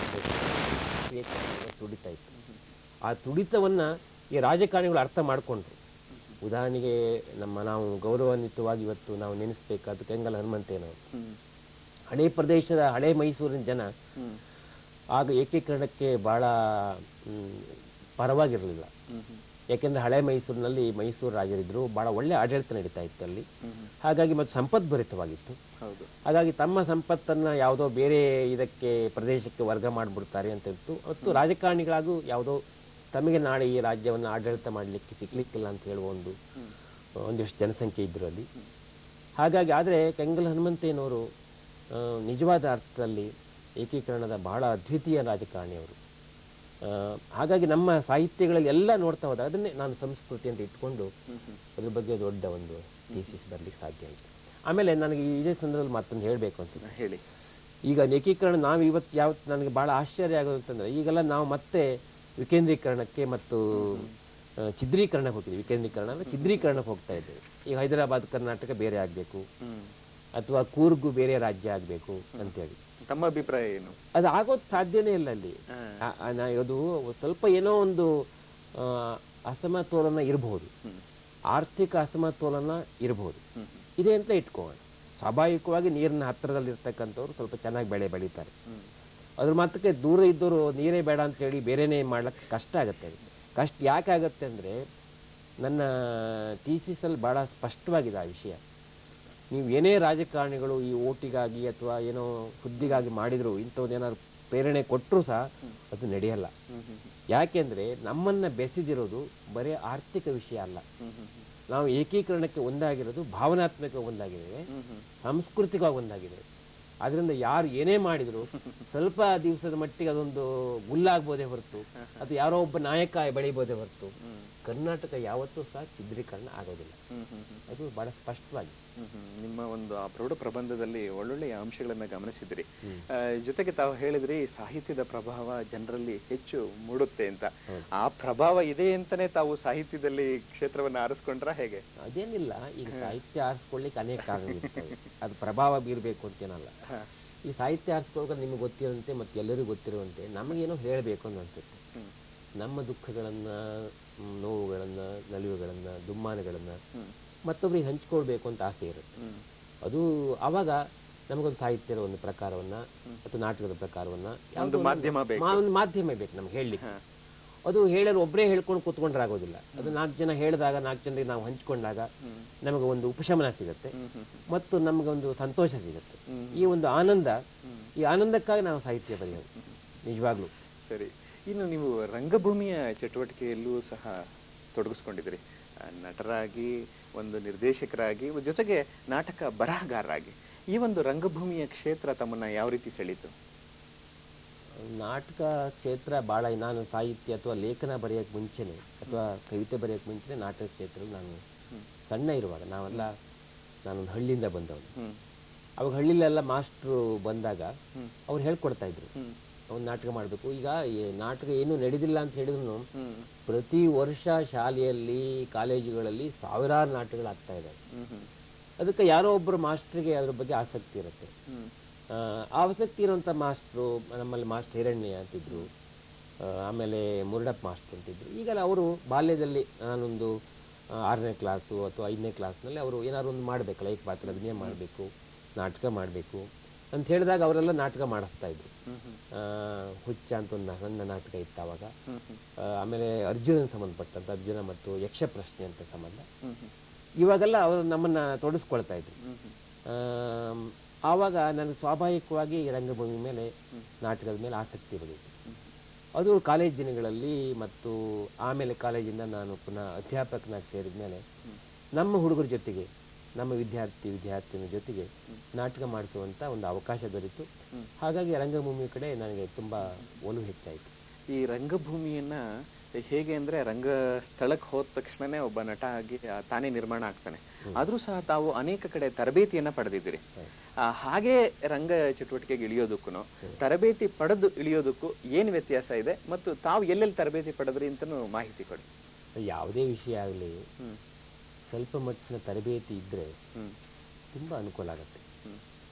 ಏಕೀಕರಣ ತುಡಿತಾ ಇತ್ತು ಆ ತುಡಿತವನ್ನ ಈ ರಾಜಕಾರಣಿಗಳು ಅರ್ಥ ಮಾಡಿಕೊಂಡ್ರು ಉದಾಹರಣೆಗೆ ನಮ್ಮ ನಾವು ಗೌರವಾನ್ವಿತವಾಗಿ ಇವತ್ತು ನಾವು ನೆನೆಸ್ಬೇಕಾದ ಕೆಂಗಲ್ ಹನುಮಂತೇನವರು ಹ್ಮ್ ಹಳೆ ಪ್ರದೇಶದ ಹಳೆ ಮೈಸೂರಿನ ಜನ ಹ್ಮ್ ಆಗ ಏಕೀಕರಣಕ್ಕೆ ಬಹಳ ಮ್, ಪರವಾಗಿರಲಿಲ್ಲ ಹ್ಮ್ ಹ್ಮ್ ಯಾಕೆಂದ್ರೆ ಹಳೆ ಮೈಸೂರಿನಲ್ಲಿ ಮೈಸೂರು ರಾಜರಿದ್ರು ಬಹಳ ಒಳ್ಳೆ ಆಡಳಿತ ನಡೀತಾ ಇತ್ತು ಅಲ್ಲಿ ಹ್ಮ್ ಹ್ಮ್. ಹಾಗಾಗಿ ಮತ್ತು ಸಂಪದ್ಭರಿತವಾಗಿತ್ತು ಹೌದು ಹಾಗಾಗಿ ತಮ್ಮ ಸಂಪತ್ತನ್ನ ಯಾವುದೋ ಬೇರೆ ಇದಕ್ಕೆ ಪ್ರದೇಶಕ್ಕೆ ವರ್ಗ ಮಾಡಿಬಿಡ್ತಾರೆ ಅಂತ ಇತ್ತು ಮತ್ತು ರಾಜಕಾರಣಿಗಳಾಗೂ ಯಾವುದೋ ತಮಗೆ ನಾಳೆ ಈ ರಾಜ್ಯವನ್ನು ಆಡಳಿತ ಮಾಡಲಿಕ್ಕೆ ಸಿಗ್ಲಿಕ್ಕಿಲ್ಲ ಅಂತ ಹೇಳುವ ಒಂದು ಹ್ಮ್ ಒಂದಿಷ್ಟು ಜನಸಂಖ್ಯೆ ಇದ್ರು ಅಲ್ಲಿ ಹಾಗಾಗಿ ಆದರೆ ಕೆಂಗಲ್ ಹನುಮಂತಯ್ಯನವರು ಆ, ನಿಜವಾದ ಅರ್ಥದಲ್ಲಿ ಏಕೀಕರಣದ ಬಹಳ ಅದ್ವಿತೀಯ ರಾಜಕಾರಣಿಯವರು ಆ, ಹಾಗಾಗಿ ನಮ್ಮ ಸಾಹಿತ್ಯಗಳಲ್ಲಿ ಎಲ್ಲ ನೋಡ್ತಾ ಹೋದಾಗ ಅದನ್ನೇ ನಾನು ಸಂಸ್ಕೃತಿ ಅಂತ ಇಟ್ಕೊಂಡು ಹ್ಮ್ ಹ್ಮ್ ಅದ್ರ ಬಗ್ಗೆ ದೊಡ್ಡ ಒಂದು ಥೀಸಿಸ್ ಬರಲಿಕ್ಕೆ ಸಾಧ್ಯ ಆಯಿತು ಆಮೇಲೆ ನನಗೆ ಇದೇ ಸಂದರ್ಭದಲ್ಲಿ ಮತ್ತೊಂದು ಹೇಳಬೇಕು ಅಂತ ಹೇಳಿ ಈಗ ಏಕೀಕರಣ ನಾವು ಇವತ್ತು ಯಾವ ನನಗೆ ಬಹಳ ಆಶ್ಚರ್ಯ ಆಗೋದು ಅಂತಂದ್ರೆ ಈಗೆಲ್ಲ ನಾವು ಮತ್ತೆ ವಿಕೇಂದ್ರೀಕರಣಕ್ಕೆ ಮತ್ತು ಆ, ಚಿದ್ರೀಕರಣಕ್ಕೆ ಹೋಗ್ತೀವಿ ವಿಕೇಂದ್ರೀಕರಣ ಅಂದ್ರೆ ಚಿದ್ರೀಕರಣಕ್ಕೆ ಹೋಗ್ತಾ ಇದ್ದೇವೆ ಈಗ ಹೈದರಾಬಾದ್ ಕರ್ನಾಟಕ ಬೇರೆ ಆಗಬೇಕು ಹ್ಮ್ ಅಥವಾ ಕೂರ್ಗು ಬೇರೆ ರಾಜ್ಯ ಆಗಬೇಕು ಅಂತೇಳಿ ತಮ್ಮ ಅಭಿಪ್ರಾಯ ಏನು ಅದು ಆಗೋದು ಸಾಧ್ಯನೇ ಇಲ್ಲ ಅಲ್ಲಿ ಹಾ. ಆ- ಆ, ನಾ- ಅದು ಸ್ವಲ್ಪ ಏನೋ ಒಂದು ಆ, ಅಸಮತೋಲನ ಇರಬಹುದು ಹ್ಮ್ ಆರ್ಥಿಕ ಅಸಮತೋಲನ ಇರಬಹುದು ಹ್ಮ್ ಇದೆ ಅಂತ ಇಟ್ಕೋಣ ಸ್ವಾಭಾವಿಕವಾಗಿ ನೀರಿನ ಹತ್ತಿರದಲ್ಲಿರ್ತಕ್ಕಂಥವ್ರು ಸ್ವಲ್ಪ ಚೆನ್ನಾಗಿ ಬೆಳೆ ಬೆಳೀತಾರೆ ಹ್ಮ್ ಅದ್ರ ಮಾತ್ರಕ್ಕೆ ದೂರ ಇದ್ದವರು ನೀರೇ ಬೇಡ ಅಂತ ಹೇಳಿ ಬೇರೆನೇ ಮಾಡ್ಲಿಕ್ಕೆ ಕಷ್ಟ ಆಗುತ್ತೆ ಕಷ್ಟ ಯಾಕೆ ಆಗುತ್ತೆ ಅಂದರೆ ನನ್ನ ಥೀಸಿಸಲ್ಲಿ ಭಾಳ ಸ್ಪಷ್ಟವಾಗಿದೆ ಆ ವಿಷಯ ನೀವು ಏನೇ ರಾಜಕಾರಣಿಗಳು ಈ ಓಟಿಗಾಗಿ ಅಥವಾ ಏನೋ ಹುದ್ದಿಗಾಗಿ ಮಾಡಿದ್ರು ಇಂಥವ್ದೇನಾದ್ರು ಪ್ರೇರಣೆ ಕೊಟ್ಟರು ಸಹ ಅದು ನಡೆಯಲ್ಲ ಹ್ಮ್ ಹ್ಮ್ ಯಾಕೆಂದ್ರೆ ನಮ್ಮನ್ನ ಬೆಸೆದಿರೋದು ಬರೀ ಆರ್ಥಿಕ ವಿಷಯ ಅಲ್ಲ ಹ್ಮ್ ಹ್ಮ್ ನಾವು ಏಕೀಕರಣಕ್ಕೆ ಒಂದಾಗಿರೋದು ಭಾವನಾತ್ಮಕ ಒಂದಾಗಿದ್ದೇವೆ ಹ್ಮ್ ಹ್ಮ್ ಸಾಂಸ್ಕೃತಿಕವಾಗಿ ಒಂದಾಗಿದೆ ಅದರಿಂದ ಯಾರು ಏನೇ ಮಾಡಿದ್ರು ಸ್ವಲ್ಪ ದಿವಸದ ಮಟ್ಟಿಗೆ ಅದೊಂದು ಗುಲ್ಲಾಗ್ಬೋದೇ ಹೊರತು ಅದು ಯಾರೋ ಒಬ್ಬ ನಾಯಕ ಬೆಳಿಬೋದೇ ಹೊರತು ಹ್ಮ್ ಕರ್ನಾಟಕ ಯಾವತ್ತೂ ಸಹ ಚಿದ್ರೀಕರಣ ಆಗೋದಿಲ್ಲ ಹ್ಮ್ ಹ್ಮ್ ಹ್ಮ್ ಅದು ಬಹಳ ಸ್ಪಷ್ಟವಾಗಿ ಹ್ಮ್ ಹ್ಮ್. ನಿಮ್ಮ ಒಂದು ಆ ಪ್ರೌಢ ಪ್ರಬಂಧದಲ್ಲಿ ಒಳ್ಳೊಳ್ಳೆಯ ಅಂಶಗಳನ್ನ ಗಮನಿಸಿದ್ರಿ ಹ್ಮ್. ಆ, ಜೊತೆಗೆ ತಾವು ಹೇಳಿದ್ರಿ ಸಾಹಿತ್ಯದ ಪ್ರಭಾವ ಜನರಲ್ಲಿ ಹೆಚ್ಚು ಮೂಡುತ್ತೆ ಅಂತ ಆ ಪ್ರಭಾವ ಇದೆ ಅಂತಾನೆ ತಾವು ಸಾಹಿತ್ಯದಲ್ಲಿ ಕ್ಷೇತ್ರವನ್ನ ಆರಿಸ್ಕೊಂಡ್ರ ಹೇಗೆ ಅದೇನಿಲ್ಲ ಈಗ ಸಾಹಿತ್ಯ ಆರಿಸ್ಕೊಳ್ಳಿಕ್ಕೆ ಅನೇಕ ಕಾರಣಗಳಿರ್ತವೆ ಅದು ಪ್ರಭಾವ ಬೀರಬೇಕು ಅಂತೇನಲ್ಲ ಹ. ಈ ಸಾಹಿತ್ಯ ಆರಿಸ್ಕೊಳ್ಳೋಕೆ ನಿಮಗೆ ಗೊತ್ತಿರುವಂತೆ ಮತ್ತು ಎಲ್ಲರಿಗೂ ಗೊತ್ತಿರುವಂತೆ ನಮಗೇನೋ ಹೇಳಬೇಕು ಅಂತ ಅನ್ಸುತ್ತೆ ಹ್ಮ್ ನಮ್ಮ ದುಃಖಗಳನ್ನು ನೋವುಗಳನ್ನು ನಲಿವುಗಳನ್ನು ದುಮ್ಮಾನಗಳನ್ನು ಹ್ಮ್ ಮತ್ತೊಬ್ಬರಿಗೆ ಹಂಚ್ಕೊಳ್ಬೇಕು ಅಂತ ಆಸೆ ಇರುತ್ತೆ ಹ್ಮ್ ಅದು ಆವಾಗ ನಮಗೊಂದು ಸಾಹಿತ್ಯದ ಒಂದು ಪ್ರಕಾರವನ್ನ ಅಥವಾ ನಾಟಕದ ಪ್ರಕಾರವನ್ನ ಯಾವುದೋ ಒಂದು- ಮಾಧ್ಯಮ ಬೇಕು. ಮಾ- ಒಂದು ಮಾಧ್ಯಮ ಬೇಕು ನಮ್ಗೆ ಹೇಳಲಿಕ್ಕೆ ಹ. ಅದು ಹೇಳಲು ಒಬ್ಬರೇ ಹೇಳ್ಕೊಂಡು ಕೂತ್ಕೊಂಡ್ರೆ ಆಗೋದಿಲ್ಲ ಅದು ನಾಲ್ಕು ಜನ ಹೇಳಿದಾಗ ನಾಲ್ಕು ಜನರಿಗೆ ನಾವು ಹಂಚ್ಕೊಂಡಾಗ ಹ್ಮ್ ನಮಗೆ ಒಂದು ಉಪಶಮನ ಸಿಗುತ್ತೆ ಹ್ಮ್ ಹ್ಮ್ ಮತ್ತು ನಮಗೊಂದು ಸಂತೋಷ ಸಿಗುತ್ತೆ ಹ್ಮ್. ಈ ಒಂದು ಆನಂದ ಹ್ಮ್. ಈ ಆನಂದಕ್ಕಾಗಿ ನಾವು ಸಾಹಿತ್ಯ ಬರೆಯೋದು ನಿಜವಾಗ್ಲೂ ಸರಿ ಇನ್ನು ನೀವು ರಂಗಭೂಮಿಯ ಚಟುವಟಿಕೆಯಲ್ಲೂ ಸಹ ತೊಡಗಿಸ್ಕೊಂಡಿದ್ದೀರಿ ಆ, ನಟರಾಗಿ ಒಂದು ನಿರ್ದೇಶಕರಾಗಿ ಜೊತೆಗೆ ನಾಟಕ ಬರಹಗಾರರಾಗಿ ಈ ಒಂದು ರಂಗಭೂಮಿಯ ಕ್ಷೇತ್ರ ತಮ್ಮನ್ನ ಯಾವ ರೀತಿ ಸೆಳೀತು ನಾಟಕ ಕ್ಷೇತ್ರ ಭಾಳ ನಾನು ಸಾಹಿತ್ಯ ಅಥವಾ ಲೇಖನ ಬರೆಯೋಕ್ಕೆ ಮುಂಚೆನೆ ಅಥವಾ ಕವಿತೆ ಬರೆಯೋಕ್ಕೆ ಮುಂಚೆನೆ ನಾಟಕ ಕ್ಷೇತ್ರದಲ್ಲಿ ನಾನು ಹ್ಮ್. ಸಣ್ಣ ಇರುವಾಗ ನಾವೆಲ್ಲ ನಾನೊಂದು ಹಳ್ಳಿಯಿಂದ ಬಂದವನು ಹ್ಮ್ ಅವಾಗ ಹಳ್ಳಿಲೆಲ್ಲ ಮಾಸ್ಟ್ರು ಬಂದಾಗ ಹ್ಮ್ ಅವ್ರು ಹೇಳ್ಕೊಡ್ತಾ ಇದ್ರು ಹ್ಮ್ ಒಂದು ನಾಟಕ ಮಾಡಬೇಕು ಈಗ ಈ ನಾಟಕ ಏನೂ ನಡೆದಿಲ್ಲ ಅಂತ ಹೇಳಿದ್ರು ಹ್ಮ್ ಪ್ರತಿ ವರ್ಷ ಶಾಲೆಯಲ್ಲಿ ಕಾಲೇಜುಗಳಲ್ಲಿ ಸಾವಿರಾರು ನಾಟಕಗಳಾಗ್ತಾ ಇದ್ದಾವೆ ಹ್ಮ್ ಹ್ಮ್ ಅದಕ್ಕೆ ಯಾರೋ ಒಬ್ಬರು ಮಾಸ್ಟ್ರಿಗೆ ಅದ್ರ ಬಗ್ಗೆ ಆಸಕ್ತಿ ಇರುತ್ತೆ ಹ್ಮ್ ಆ, ಆಸಕ್ತಿ ಇರುವಂಥ ಮಾಸ್ಟ್ರು ನಮ್ಮಲ್ಲಿ ಮಾಸ್ಟರ್ ಹಿರಣ್ಯ ಅಂತಿದ್ರು ಆ, ಆಮೇಲೆ ಮುರುಡಪ್ಪ ಮಾಸ್ಟ್ರು ಅಂತಿದ್ರು ಈಗೆಲ್ಲ ಅವರು ಬಾಲ್ಯದಲ್ಲಿ ನಾನೊಂದು ಆ, ಆರನೇ ಕ್ಲಾಸು ಅಥವಾ ಐದನೇ ಕ್ಲಾಸ್ನಲ್ಲಿ ಅವರು ಏನಾದ್ರು ಒಂದು ಮಾಡಬೇಕಲ್ಲ ಏಕ ಪಾತ್ರ ಅಭಿನಯ ಮಾಡಬೇಕು ನಾಟಕ ಮಾಡಬೇಕು ಅಂತ ಹೇಳಿದಾಗ ಅವರೆಲ್ಲ ನಾಟಕ ಮಾಡಿಸ್ತಾ ಇದ್ರು ಹ್ಮ್ ಹ್ಮ್ ಆ, ಹುಚ್ಚ ಅಂತ ಒಂದು ಸಣ್ಣ ನಾಟಕ ಇತ್ತು ಆವಾಗ ಹ್ಮ್ ಹ್ಮ್ ಆ, ಆಮೇಲೆ ಅರ್ಜುನನ ಸಂಬಂಧಪಟ್ಟಂತ ಅರ್ಜುನ ಮತ್ತು ಯಕ್ಷ ಪ್ರಶ್ನೆ ಅಂತ ಸಂಬಂಧ ಹ್ಮ್ ಹ್ಮ್ ಇವಾಗೆಲ್ಲ ಅವರು ನಮ್ಮನ್ನ ತೊಡಗಿಸ್ಕೊಳ್ತಾ ಇದ್ರು ಹ್ಮ್ ಹ್ಮ್ ಆಮ್, ಆವಾಗ ನನಗೆ ಸ್ವಾಭಾವಿಕವಾಗಿ ರಂಗಭೂಮಿ ಮೇಲೆ ನಾಟಕದ ಮೇಲೆ ಆಸಕ್ತಿ ಬಂದಿತ್ತು ಅದು ಕಾಲೇಜ್ ದಿನಗಳಲ್ಲಿ ಮತ್ತು ಆಮೇಲೆ ಕಾಲೇಜಿಂದ ನಾನು ಪುನಃ ಅಧ್ಯಾಪಕನಾಗಿ ಸೇರಿದ ಮೇಲೆ ನಮ್ಮ ಹುಡುಗರ ಜೊತೆಗೆ ನಮ್ಮ ವಿದ್ಯಾರ್ಥಿ ವಿದ್ಯಾರ್ಥಿನ ಜೊತೆಗೆ ನಾಟಕ ಮಾಡಿಸುವಂಥ ಒಂದು ಅವಕಾಶ ದೊರೆತು ಹ್ಮ್. ಹಾಗಾಗಿ ರಂಗಭೂಮಿ ಕಡೆ ನನಗೆ ತುಂಬ ಒಲವು ಹೆಚ್ಚಾಯಿತು ಈ ರಂಗಭೂಮಿಯನ್ನ ಹೇಗೆ ಅಂದ್ರೆ ರಂಗ ಸ್ಥಳಕ್ಕೆ ಹೋದ ತಕ್ಷಣನೇ ಒಬ್ಬ ನಟ ಆಗಿ ಆ, ತಾನೇ ನಿರ್ಮಾಣ ಆಗ್ತಾನೆ ಆದ್ರೂ ಸಹ ತಾವು ಅನೇಕ ಕಡೆ ತರಬೇತಿಯನ್ನ ಪಡೆದಿದ್ದೀರಿ ಆ, ಹಾಗೆ ರಂಗ ಚಟುವಟಿಕೆಗೆ ಇಳಿಯೋದಕ್ಕೂ ತರಬೇತಿ ಪಡೆದು ಇಳಿಯೋದಕ್ಕೂ ಏನ್ ವ್ಯತ್ಯಾಸ ಇದೆ ಮತ್ತು ತಾವು ಎಲ್ಲೆಲ್ಲಿ ತರಬೇತಿ ಪಡೆದ್ರಿ ಅಂತನೂ ಮಾಹಿತಿ ಕೊಡಿ ಯಾವುದೇ ವಿಷಯ ಆಗಲಿ ಹ್ಮ್ ಸ್ವಲ್ಪ ಮಟ್ಟಿನ ತರಬೇತಿ ಇದ್ದರೆ ಹ್ಮ್ ತುಂಬ ಅನುಕೂಲ ಆಗುತ್ತೆ ಹ್ಮ್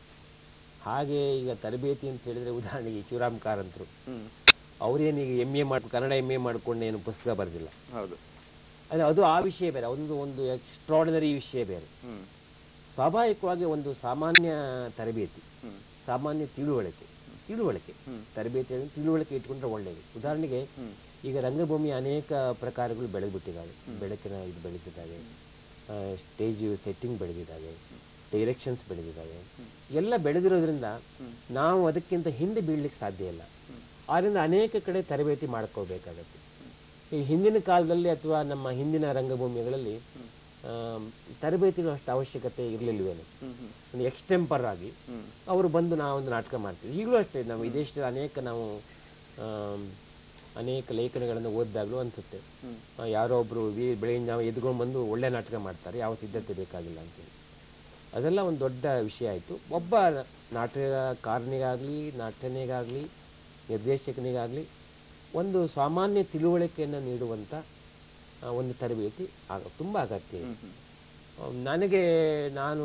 ಹಾಗೆ ಈಗ ತರಬೇತಿ ಅಂತ ಹೇಳಿದ್ರೆ ಉದಾಹರಣೆಗೆ ಶಿವರಾಮ್ ಕಾರಂತರು ಹ್ಮ್ ಅವರೇನೀಗ ಎಮ್ ಎ ಮಾಡಿ ಕನ್ನಡ ಎಮ್ ಎ ಮಾಡ್ಕೊಂಡು ಏನು ಪುಸ್ತಕ ಬರೆದಿಲ್ಲ ಹೌದು ಅದು ಅದು ಆ ವಿಷಯ ಬೇರೆ ಒಂದು ಒಂದು ಎಕ್ಸ್ಟ್ರಾರ್ಡಿನರಿ ವಿಷಯ ಬೇರೆ ಹ್ಮ್ ಸ್ವಾಭಾವಿಕವಾಗಿ ಒಂದು ಸಾಮಾನ್ಯ ತರಬೇತಿ ಹ್ಮ್ ಸಾಮಾನ್ಯ ತಿಳುವಳಿಕೆ ತಿಳುವಳಿಕೆ ಹ್ಮ್. ತರಬೇತಿ ಅಂದ್ರೆ ತಿಳುವಳಿಕೆ ಇಟ್ಕೊಂಡ್ರೆ ಒಳ್ಳೆಯದು ಉದಾಹರಣೆಗೆ ಹ್ಮ್ ಈಗ ರಂಗಭೂಮಿ ಅನೇಕ ಪ್ರಕಾರಗಳು ಬೆಳೆದ್ಬಿಟ್ಟಿದ್ದಾವೆ ಬೆಳಕಿನ ಇದು ಬೆಳೆದಿದ್ದಾವೆ ಸ್ಟೇಜ್ ಸೆಟ್ಟಿಂಗ್ ಬೆಳೆದಿದ್ದಾವೆ ಡೈರೆಕ್ಷನ್ಸ್ ಬೆಳೆದಿದ್ದಾವೆ ಎಲ್ಲ ಬೆಳೆದಿರೋದ್ರಿಂದ ನಾವು ಅದಕ್ಕಿಂತ ಹಿಂದೆ ಬೀಳ್ಲಿಕ್ಕೆ ಸಾಧ್ಯ ಇಲ್ಲ ಆದ್ದರಿಂದ ಅನೇಕ ಕಡೆ ತರಬೇತಿ ಮಾಡ್ಕೋಬೇಕಾಗತ್ತೆ ಈ ಹಿಂದಿನ ಕಾಲದಲ್ಲಿ ಅಥವಾ ನಮ್ಮ ಹಿಂದಿನ ರಂಗಭೂಮಿಗಳಲ್ಲಿ ಆಮ್, ತರಬೇತಿಗಳು ಅಷ್ಟು ಅವಶ್ಯಕತೆ ಇರಲಿಲ್ವೇನು ಹ್ಮ್ ಹ್ಮ್ ಒಂದು ಎಕ್ಸ್ಟೆಂಪರ್ ಆಗಿ ಹ್ಮ್ ಅವರು ಬಂದು ನಾವೊಂದು ನಾಟಕ ಮಾಡ್ತೀವಿ ಈಗಲೂ ಅಷ್ಟೇ ನಾವು ಈ ದೇಶದಲ್ಲಿ ಅನೇಕ ನಾವು ಆಮ್, ಅನೇಕ ಲೇಖನಗಳನ್ನು ಓದಿದಾಗಲೂ ಅನಿಸುತ್ತೆ ಹ್ಮ್ ಯಾರೋ ಒಬ್ಬರು ಬೆಳಗಿನ ಜಾವ ಎದ್ಕೊಂಡು ಬಂದು ಒಳ್ಳೆ ನಾಟಕ ಮಾಡ್ತಾರೆ ಯಾವ ಸಿದ್ಧತೆ ಬೇಕಾಗಿಲ್ಲ ಅಂತೇಳಿ ಅದೆಲ್ಲ ಒಂದು ದೊಡ್ಡ ವಿಷಯ ಆಯಿತು ಒಬ್ಬ ನಾಟಕಕಾರನಿಗಾಗಲಿ ನಟನೆಗಾಗಲಿ ನಿರ್ದೇಶಕನಿಗಾಗಲಿ ಒಂದು ಸಾಮಾನ್ಯ ತಿಳುವಳಿಕೆಯನ್ನು ನೀಡುವಂಥ ಆ, ಒಂದು ತರಬೇತಿ ಆಗ ತುಂಬ ಅಗತ್ಯ ಇದೆ ಹ್ಮ್ ಹ್ಮ್ ಅಹ್, ನನಗೆ ನಾನು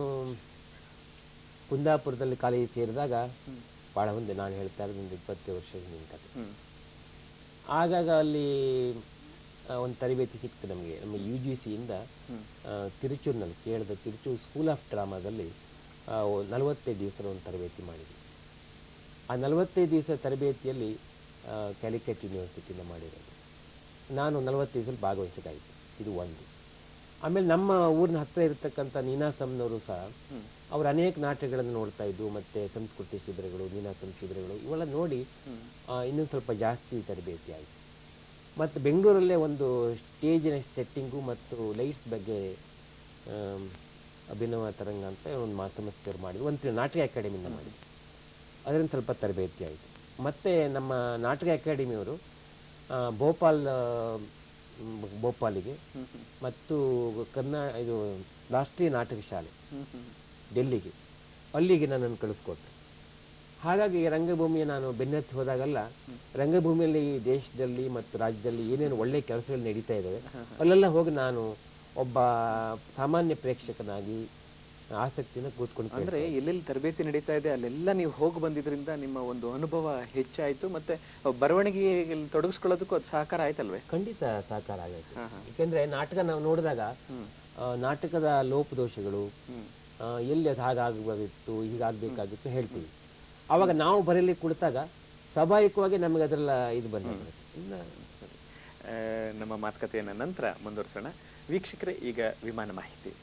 ಕುಂದಾಪುರದಲ್ಲಿ ಕಾಲೇಜ್ ಸೇರಿದಾಗ ಭಾಳ ಮುಂದೆ ನಾನು ಹೇಳ್ತಾ ಇರೋದು ಒಂದು ಇಪ್ಪತ್ತು ವರ್ಷದ ಹಿಂದಿನ ಕಥೆ ಹ್ಮ್ ಆಗಾಗ ಅಲ್ಲಿ ಆ, ಒಂದು ತರಬೇತಿ ಸಿಕ್ತು ನಮಗೆ ನಮ್ಮ ಯು ಜಿ ಸಿಯಿಂದ ಹ್ಮ್ ತಿರುಚೂರಿನಲ್ಲಿ ಕೇಳಿದ ತಿರುಚೂರು ಸ್ಕೂಲ್ ಆಫ್ ಡ್ರಾಮಾದಲ್ಲಿ ಆ, ಒ- ನಲವತ್ತೈದು ದಿವಸದ ಒಂದು ತರಬೇತಿ ಮಾಡಿದ್ವಿ ಆ ನಲವತ್ತೈದು ದಿವಸ ತರಬೇತಿಯಲ್ಲಿ ಆ, ಕ್ಯಾಲಿಕಟ್ ಯೂನಿವರ್ಸಿಟಿಯಿಂದ ಮಾಡಿರೋದು ನಾನು ನಲವತ್ತೈದು ದಿವಸ ಭಾಗವಹಿಸೋದಾಯಿತು ಇದು ಒಂದು ಆಮೇಲೆ ನಮ್ಮ ಊರಿನ ಹತ್ತಿರ ಇರತಕ್ಕಂಥ ನೀನಾಸಂನವರು ಸಹ ಹ್ಮ್ ಅವರು ಅನೇಕ ನಾಟಕಗಳನ್ನು ನೋಡ್ತಾ ಇದ್ದು ಮತ್ತು ಸಂಸ್ಕೃತಿ ಶಿಬಿರಗಳು ನೀನಾಸಂ ಶಿಬಿರಗಳು ಇವೆಲ್ಲ ನೋಡಿ ಹ್ಮ್ ಆ, ಇನ್ನೊಂದು ಸ್ವಲ್ಪ ಜಾಸ್ತಿ ತರಬೇತಿ ಆಯಿತು ಮತ್ತು ಬೆಂಗಳೂರಲ್ಲೇ ಒಂದು ಸ್ಟೇಜಿನ ಸೆಟ್ಟಿಂಗು ಮತ್ತು ಲೈಟ್ಸ್ ಬಗ್ಗೆ ಆಮ್, ಅಭಿನವ ತರಂಗ ಅಂತ ಒಂದು ಮಾ ಸಂಸ್ಥೆಯವರು ಮಾಡಿದ್ರು ಒಂದು ನಾಟಕ ಅಕಾಡೆಮಿಯಿಂದ ಮಾಡಿದ್ರು ಅದರಿಂದ ಸ್ವಲ್ಪ ತರಬೇತಿ ಆಯಿತು ಮತ್ತು ನಮ್ಮ ನಾಟಕ ಅಕಾಡೆಮಿಯವರು ಆ, ಭೋಪಾಲ್ ಆ, ಮ್, ಭೋಪಾಲಿಗೆ ಹ್ಮ್ ಹ್ಮ್ ಮತ್ತು ಕನ್ನಡ ಇದು ರಾಷ್ಟ್ರೀಯ ನಾಟಕ ಶಾಲೆ ಹ್ಮ್ ಹ್ಮ್ ಡೆಲ್ಲಿಗೆ ಅಲ್ಲಿಗೆ ನನ್ನನ್ನು ಕಳಿಸ್ಕೊಟ್ರು ಹಾಗಾಗಿ ರಂಗಭೂಮಿಯ ನಾನು ಬೆನ್ನತ್ತಿ ಹೋದಾಗೆಲ್ಲ ರಂಗಭೂಮಿಯಲ್ಲಿ ಈ ದೇಶದಲ್ಲಿ ಮತ್ತು ರಾಜ್ಯದಲ್ಲಿ ಏನೇನು ಒಳ್ಳೆ ಕೆಲಸಗಳು ನಡೀತಾ ಇದ್ದಾವೆ ಅಲ್ಲೆಲ್ಲ ಹೋಗಿ ನಾನು ಒಬ್ಬ ಸಾಮಾನ್ಯ ಪ್ರೇಕ್ಷಕನಾಗಿ ಆಸಕ್ತಿನ ಕೂತ್ಕೊಂಡು ಅಂದ್ರೆ ಎಲ್ಲೆಲ್ಲಿ ತರಬೇತಿ ನಡೀತಾ ಇದೆ ಅಲ್ಲೆಲ್ಲ ನೀವು ಹೋಗಿ ಬಂದಿದ್ರಿಂದ ನಿಮ್ಮ ಒಂದು ಅನುಭವ ಹೆಚ್ಚಾಯ್ತು ಮತ್ತೆ ಬರವಣಿಗೆಯಲ್ಲಿ ತೊಡಗಿಸ್ಕೊಳ್ಳೋದಕ್ಕೂ ಅದು ಸಹಕಾರ ಆಯ್ತಲ್ವೇ ಖಂಡಿತ ಸಹಕಾರ ಆಗೈತೆ ಹಾ, ಹಾ. ಏಕೆಂದ್ರೆ ನಾಟಕ ನಾವು ನೋಡಿದಾಗ ಹ್ಮ್ ಆ, ನಾಟಕದ ಲೋಪದೋಷಗಳು ಹ್ಮ್ ಆ, ಎಲ್ಲಿ ಅದು ಹಾಗಾಗಬೇಕಿತ್ತು ಹೀಗಾಗಬೇಕಾಗಿತ್ತು ಹೇಳ್ತೀವಿ ಆವಾಗ ನಾವು ಬರೀಲಿಕ್ಕೆ ಕುಳಿತಾಗ ಸ್ವಾಭಾವಿಕವಾಗಿ ನಮಗೆ ಅದರೆಲ್ಲ ಇದು ಬಂದಿರುತ್ತೆ ಇನ್ನು ಆ, ನಮ್ಮ ಮಾತುಕತೆಯನ್ನ ನಂತರ ಮುಂದುವರಿಸೋಣ ವೀಕ್ಷಕರೇ ಈಗ ವಿಮಾನ ಮಾಹಿತಿ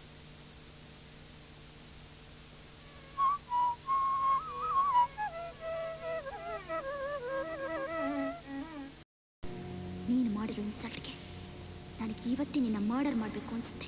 ನೀನು ಮಾಡಿರೋ ಇನ್ಸಲ್ಟ್ಗೆ ನನಗೆ ಇವತ್ತೇ ನಿನ್ನ ಮರ್ಡರ್ ಮಾಡಬೇಕು ಅನಿಸುತ್ತೆ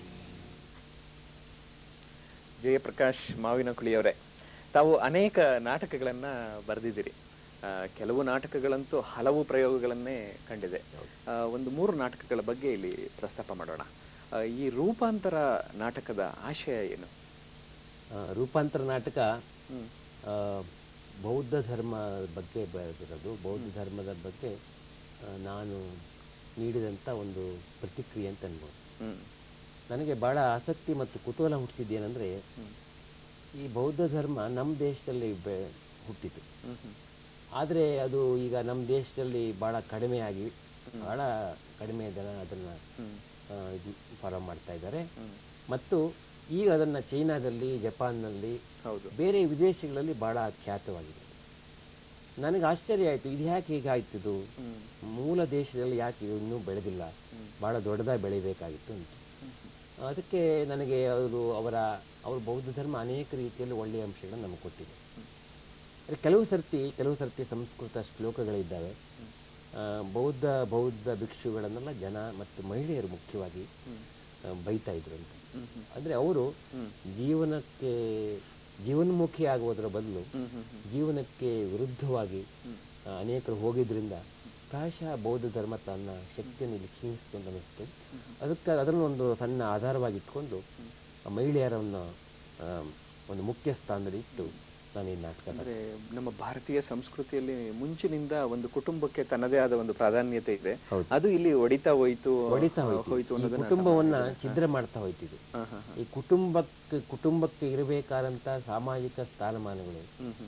ಜಯಪ್ರಕಾಶ್ ಮಾವಿನಕುಳಿಯವರೇ ತಾವು ಅನೇಕ ನಾಟಕಗಳನ್ನ ಬರೆದಿದ್ದೀರಿ ಆ, ಕೆಲವು ನಾಟಕಗಳಂತೂ ಹಲವು ಪ್ರಯೋಗಗಳನ್ನೇ ಕಂಡಿದೆ ಆ, ಒಂದು ಮೂರು ನಾಟಕಗಳ ಬಗ್ಗೆ ಇಲ್ಲಿ ಪ್ರಸ್ತಾಪ ಮಾಡೋಣ ಆ, ಈ ರೂಪಾಂತರ ನಾಟಕದ ಆಶಯ ಏನು ಆ, ರೂಪಾಂತರ ನಾಟಕ ಹ್ಮ್ ಆ, ಬೌದ್ಧ ಧರ್ಮ ಬಗ್ಗೆ ಬರೆದಿರೋದು ಬೌದ್ಧ ಧರ್ಮದ ಬಗ್ಗೆ ಆ, ನಾನು ನೀಡಿದಂಥ ಒಂದು ಪ್ರತಿಕ್ರಿಯೆ ಅಂತ ಅನ್ಬೋದು ಹ್ಮ್ ನನಗೆ ಭಾಳ ಆಸಕ್ತಿ ಮತ್ತು ಕುತೂಹಲ ಹುಟ್ಟಿಸಿದ್ದೇನೆಂದರೆ ಹ್ಮ್ ಈ ಬೌದ್ಧ ಧರ್ಮ ನಮ್ಮ ದೇಶದಲ್ಲಿ ಬೆ ಹುಟ್ಟಿತು ಹ್ಮ್ ಹ್ಮ್ ಆದರೆ ಅದು ಈಗ ನಮ್ಮ ದೇಶದಲ್ಲಿ ಭಾಳ ಕಡಿಮೆಯಾಗಿ ಭಾಳ ಕಡಿಮೆ ಜನ ಅದನ್ನು ಹ್ಮ್ ಇದು ಫಾಲೋ ಮಾಡ್ತಾ ಇದ್ದಾರೆ ಹ್ಮ್ ಮತ್ತು ಈಗ ಅದನ್ನು ಚೈನಾದಲ್ಲಿ ಜಪಾನ್ನಲ್ಲಿ ಹೌದು ಬೇರೆ ವಿದೇಶಗಳಲ್ಲಿ ಭಾಳ ಖ್ಯಾತವಾಗಿದೆ ನನಗೆ ಆಶ್ಚರ್ಯ ಆಯಿತು ಇದು ಯಾಕೆ ಹೀಗಾಯ್ತು ಇದು ಹ್ಮ್ ಮೂಲ ದೇಶದಲ್ಲಿ ಯಾಕೆ ಇದು ಇನ್ನೂ ಬೆಳೆದಿಲ್ಲ ಭಾಳ ದೊಡ್ಡದಾಗಿ ಬೆಳಿಬೇಕಾಗಿತ್ತು ಅಂತ ಅದಕ್ಕೆ ನನಗೆ ಅವರು ಅವರ ಅವ್ರ ಬೌದ್ಧ ಧರ್ಮ ಅನೇಕ ರೀತಿಯಲ್ಲಿ ಒಳ್ಳೆಯ ಅಂಶಗಳನ್ನು ನಮಗೆ ಕೊಟ್ಟಿದೆ ಆದರೆ ಕೆಲವು ಸರ್ತಿ ಕೆಲವು ಸರ್ತಿ ಸಂಸ್ಕೃತ ಶ್ಲೋಕಗಳಿದ್ದಾವೆ ಆ, ಬೌದ್ಧ ಬೌದ್ಧ ಭಿಕ್ಷುಗಳನ್ನೆಲ್ಲ ಜನ ಮತ್ತು ಮಹಿಳೆಯರು ಮುಖ್ಯವಾಗಿ ಆ, ಬೈತಾ ಇದ್ರು ಅಂತ ಹ್ಮ್ ಹ್ಮ್ ಅಂದರೆ ಅವರು ಹ್ಮ್ ಜೀವನಕ್ಕೆ ಜೀವನ್ಮುಖಿ ಆಗುವುದರ ಬದಲು ಹ್ಮ್ ಹ್ಮ್ ಹ್ಮ್ ಜೀವನಕ್ಕೆ ವಿರುದ್ಧವಾಗಿ ಆ, ಅನೇಕರು ಹೋಗಿದ್ರಿಂದ ಪ್ರಾಯಶಃ ಬೌದ್ಧ ಧರ್ಮ ತನ್ನ ಶಕ್ತಿಯನ್ನು ಇಲ್ಲಿ ಕ್ಷೀಣಿಸ್ತು ಅಂತ ಅನಿಸ್ತು ಅದಕ್ಕೆ ಅದನ್ನು ಒಂದು ಸಣ್ಣ ಆಧಾರವಾಗಿ ಇಟ್ಕೊಂಡು ಆ ಮಹಿಳೆಯರನ್ನು ಆ, ಒಂದು ಮುಖ್ಯ ಸ್ಥಾನದಲ್ಲಿ ಇಟ್ಟು ನಾನು ಈ ನಾಟಕ ಅಂದ್ರೆ ನಮ್ಮ ಭಾರತೀಯ ಸಂಸ್ಕೃತಿಯಲ್ಲಿ ಮುಂಚಿನಿಂದ ಒಂದು ಕುಟುಂಬಕ್ಕೆ ತನ್ನದೇ ಆದ ಒಂದು ಪ್ರಾಧಾನ್ಯತೆ ಇದೆ ಹೌದು. ಅದು ಇಲ್ಲಿ ಒಡಿತಾ ಹೋಯ್ತು ಹೊಡಿತಾ ಹೋಯ್ತು ಹೋಯ್ತು ಈ ಅನ್ನೋದನ್ನ ಕುಟುಂಬವನ್ನ ಛಿದ್ರ ಮಾಡ್ತಾ ಹೋಯ್ತಿದ್ದು ಹಾ, ಹಾ, ಹಾ. ಈ ಕುಟುಂಬಕ್ಕೆ ಕುಟುಂಬಕ್ಕೆ ಇರಬೇಕಾದಂಥ ಸಾಮಾಜಿಕ ಸ್ಥಾನಮಾನಗಳು ಹ್ಮ್ ಹ್ಮ್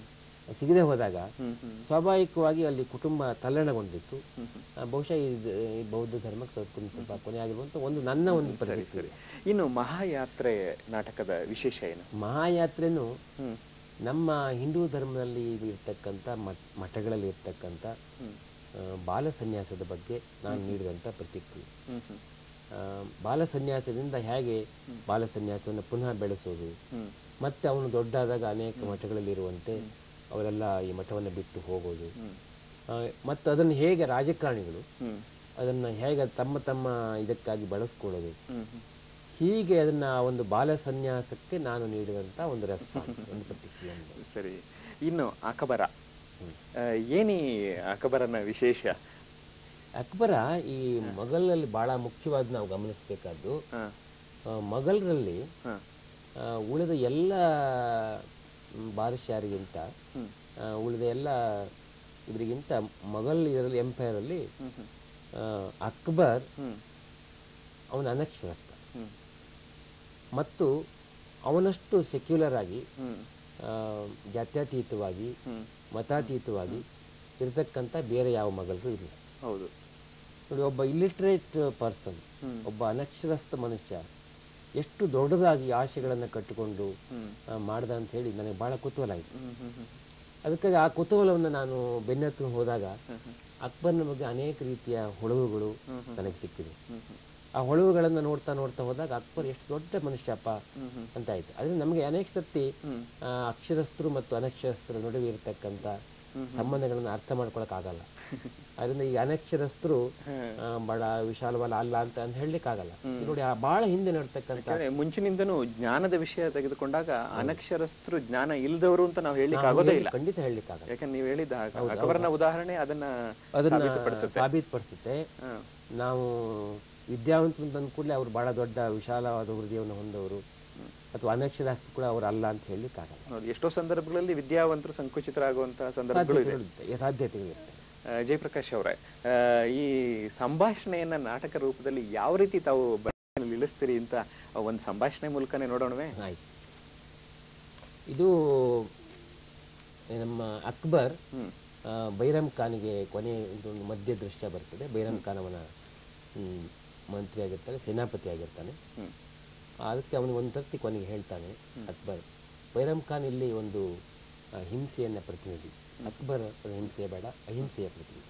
ಸಿಗದೆ ಹೋದಾಗ ಹ್ಮ್ ಹ್ಮ್ ಸ್ವಾಭಾವಿಕವಾಗಿ ಅಲ್ಲಿ ಕುಟುಂಬ ತಲ್ಲಣಗೊಂಡಿತ್ತು ಹ್ಮ್ ಹ್ಮ್ ಆ, ಬಹುಶಃ ಇದು ಈ ಬೌದ್ಧ ಧರ್ಮಕ್ಕೆ ಸ್ವಲ್ಪ ಸ್ವಲ್ಪ ಕೊನೆ ಆಗಿರುವಂಥ ಒಂದು ನನ್ನ ಒಂದು ಸರಿ ಪ್ರತಿಕ್ರಿಯೆ ಸರಿ ಇನ್ನು ಮಹಾಯಾತ್ರೆ ನಾಟಕದ ವಿಶೇಷ ಏನು ಮಹಾಯಾತ್ರೆನೂ ಹ್ಮ್ ನಮ್ಮ ಹಿಂದೂ ಧರ್ಮದಲ್ಲಿ ಇರ್ತಕ್ಕಂಥ ಮಠ ಮಠಗಳಲ್ಲಿ ಇರ್ತಕ್ಕಂಥ ಹ್ಮ್ ಆ, ಬಾಲ ಸನ್ಯಾಸದ ಬಗ್ಗೆ ನಾನು ನೀಡಿದಂಥ ಪ್ರತಿಕ್ರಿಯೆ ಹ್ಮ್ ಹ್ಮ್ ಆ, ಬಾಲ ಸನ್ಯಾಸದಿಂದ ಹೇಗೆ ಬಾಲ ಸನ್ಯಾಸವನ್ನು ಪುನಃ ಬೆಳೆಸೋದು ಹ್ಮ್ ಮತ್ತೆ ಅವನು ದೊಡ್ಡಾದಾಗ ಅನೇಕ ಮಠಗಳಲ್ಲಿರುವಂತೆ ಅವರೆಲ್ಲ ಈ ಮಠವನ್ನು ಬಿಟ್ಟು ಹೋಗೋದು ಹ್ಮ್ ಆ, ಮತ್ತು ಅದನ್ನು ಹೇಗೆ ರಾಜಕಾರಣಿಗಳು ಹ್ಮ್ ಅದನ್ನು ಹೇಗೆ ತಮ್ಮ ತಮ್ಮ ಇದಕ್ಕಾಗಿ ಬಳಸ್ಕೊಳ್ಳೋದು ಹ್ಮ್ ಹ್ಮ್ ಹೀಗೆ ಅದನ್ನ ಆ ಒಂದು ಬಾಲ ಸನ್ಯಾಸಕ್ಕೆ ನಾನು ನೀಡಿದಂಥ ಒಂದು ರೆಸ್ಪಾನ್ಸ್ ಒಂದು ಪ್ರತಿಕ್ರಿಯೆ ಅಂತ. ಸರಿ ಇನ್ನು ಅಕಬರ ಹ್ಮ್. ಆ, ಏನಿ ಅಕಬರನ ವಿಶೇಷ ಅಕ್ಬರ ಈ ಮೊಘಲಲ್ಲಿ ಬಹಳ ಮುಖ್ಯವಾದ ನಾವು ಗಮನಿಸಬೇಕಾದ್ದು ಹಾ ಮೊಘಲರಲ್ಲಿ ಹಾ ಆ, ಉಳಿದ ಎಲ್ಲ ಮ್, ಬಾದಶಾರಿಗಿಂತ ಹ್ಮ್ ಆ, ಉಳಿದ ಎಲ್ಲ ಇವರಿಗಿಂತ ಮೊಘಲ್ ಇದರಲ್ಲಿ ಎಂಪೈರಲ್ಲಿ ಹ್ಮ್ ಹ್ಮ್ ಆ, ಅಕ್ಬರ್ ಹ್ಮ್ ಅವನ ಅನಕ್ಷರಸ್ಥ ಹ್ಮ್ ಮತ್ತು ಅವನಷ್ಟು ಸೆಕ್ಯುಲರ್ ಆಗಿ ಹ್ಮ್ ಆ, ಜಾತ್ಯತೀತವಾಗಿ ಹ್ಮ್ ಮತಾತೀತವಾಗಿ ಇರತಕ್ಕಂಥ ಬೇರೆ ಯಾವ ಮಗಳರು ಇಲ್ಲ ಹೌದು ನೋಡಿ ಒಬ್ಬ ಇಲ್ಲಿಟ್ರೇಟ್ ಪರ್ಸನ್ ಹ್ಮ್ ಒಬ್ಬ ಅನಕ್ಷರಸ್ಥ ಮನುಷ್ಯ ಎಷ್ಟು ದೊಡ್ಡದಾಗಿ ಆಶೆಗಳನ್ನು ಕಟ್ಟಿಕೊಂಡು ಹ್ಮ್ ಆ, ಮಾಡ್ದ ಅಂತ ಹೇಳಿ ನನಗೆ ಬಹಳ ಕುತೂಹಲ ಆಯಿತು ಹ್ಮ್ ಹ್ಮ್ ಹ್ಮ್ ಅದಕ್ಕಾಗಿ ಆ ಕುತೂಹಲವನ್ನು ನಾನು ಬೆನ್ನತ್ತು ಹೋದಾಗ ಹ್ಮ್ ಹ್ಮ್ ಅಕ್ಬರ್ನ ಬಗ್ಗೆ ಅನೇಕ ರೀತಿಯ ಹೊಳವುಗಳು ಹ್ಮ್ ಹ್ಮ್ ನನಗೆ ಸಿಕ್ಕಿದೆ ಹ್ಮ್ ಹ್ಮ್ ಆ ಹೊಳವುಗಳನ್ನು ನೋಡ್ತಾ ನೋಡ್ತಾ ಹೋದಾಗ ಅಕ್ಬರ್ ಎಷ್ಟು ದೊಡ್ಡ ಮನುಷ್ಯಪ್ಪ ಹ್ಮ್ ಹ್ಮ್ ಅಂತ ಆಯ್ತು ಅದ್ರಿಂದ ನಮಗೆ ಅನೇಕ ಸರ್ತಿ ಹ್ಮ್ ಆ, ಅಕ್ಷರಸ್ಥರು ಮತ್ತು ಅನಕ್ಷರಸ್ಥರ ನಡುವೆ ಇರತಕ್ಕಂಥ ಹ್ಮ್ ಸಂಬಂಧಗಳನ್ನು ಅರ್ಥ ಮಾಡ್ಕೊಳಕ್ ಆಗಲ್ಲ ಅದರಿಂದ ಈ ಅನಕ್ಷರಸ್ಥರು ಹ್ಮ್. ಆ, ಬಹಳ ವಿಶಾಲವಲ್ಲ ಅಲ್ಲ ಅಂತ ಅಂತ ಹೇಳಲಿಕ್ಕೆ ಆಗಲ್ಲ ಈಗ ನೋಡಿ ಆ ಬಹಳ ಹಿಂದೆ ನಡ್ತಕ್ಕಂಥ ಯಾಕಂದ್ರೆ ಮುಂಚಿನಿಂದನೂ ಜ್ಞಾನದ ವಿಷಯ ತೆಗೆದುಕೊಂಡಾಗ ಅನಕ್ಷರಸ್ಥರು ಜ್ಞಾನ ಇಲ್ದವರು ಅಂತ ನಾವು ಹೇಳಲಿಕ್ಕೆ ನಾವು ಆಗೋದೇ ಹೇಳಿ- ಇಲ್ಲ ಖಂಡಿತ ಹೇಳಲಿಕ್ಕೆ ಆಗಲ್ಲ ಯಾಕಂದ್ರೆ ನೀವು ಹೇಳಿದ ಅಕಬರನ ಉದಾಹರಣೆ ಅದನ್ನ ಅದನ್ನ ಸಾಬೀತುಪಡಿಸುತ್ತೆ ಸಾಬೀತುಪಡಿಸುತ್ತೆ ಹಾ. ನಾವು ವಿದ್ಯಾವಂತರು ಅಂತ ಅಂದ್ಕೂಡ್ಲೆ ಅವ್ರು ಬಹಳ ದೊಡ್ಡ ವಿಶಾಲವಾದ ಹೃದಯವನ್ನು ಹೊಂದವರು ಅಥವಾ ಅನಕ್ಷರಾಸ್ತಿ ಕೂಡ ಅವ್ರು ಅಲ್ಲ ಅಂತ ಹೇಳಲಿಕ್ಕೆ ಆಗಲ್ಲ ಹೌದು ಎಷ್ಟೋ ಸಂದರ್ಭಗಳಲ್ಲಿ ವಿದ್ಯಾವಂತರು ಸಂಕುಚಿತರಾಗುವಂತಹ ಸಂದರ್ಭಗಳು ಇದೆ ಸಾಧ್ಯತೆಗಳಿರುತ್ತೆ ಸಾಧ್ಯತೆಗಳಿರುತ್ತೆ ಆ, ಜಯಪ್ರಕಾಶ್ ಅವರೇ ಆ, ಈ ಸಂಭಾಷಣೆಯನ್ನ ನಾಟಕ ರೂಪದಲ್ಲಿ ಯಾವ ರೀತಿ ತಾವು ಬರೆಯಲ್ಲಿ ಇಳಿಸ್ತೀರಿ ಅಂತ ಒಂದು ಸಂಭಾಷಣೆ ಮೂಲಕನೇ ನೋಡೋಣವೇ ಆಯ್ತು ಇದು ನಮ್ಮ ಅಕ್ಬರ್ ಹ್ಮ್ ಆ, ಬೈರಮ್ ಖಾನಿಗೆ ಕೊನೆ ಇದೊಂದು ಮಧ್ಯ ದೃಶ್ಯ ಬರ್ತದೆ ಬೈರಮ್ ಖಾನ್ ಅವನ ಹ್ಮ್, ಮಂತ್ರಿ ಆಗಿರ್ತಾನೆ ಸೇನಾಪತಿ ಆಗಿರ್ತಾನೆ ಹ್ಮ್ ಅದಕ್ಕೆ ಅವನಿಗೆ ಒಂದು ಸರ್ತಿ ಕೊನೆಗೆ ಹೇಳ್ತಾನೆ ಅಕ್ಬರ್ ಬೈರಮ್ ಖಾನ್ ಇಲ್ಲಿ ಒಂದು ಆ, ಹಿಂಸೆಯನ್ನ ಪ್ರತಿನಿಧಿ ಅಕ್ಬರ್ ಹಿಂಸೆ ಬೇಡ ಅಹಿಂಸೆಯ ಪ್ರತಿನಿಧಿ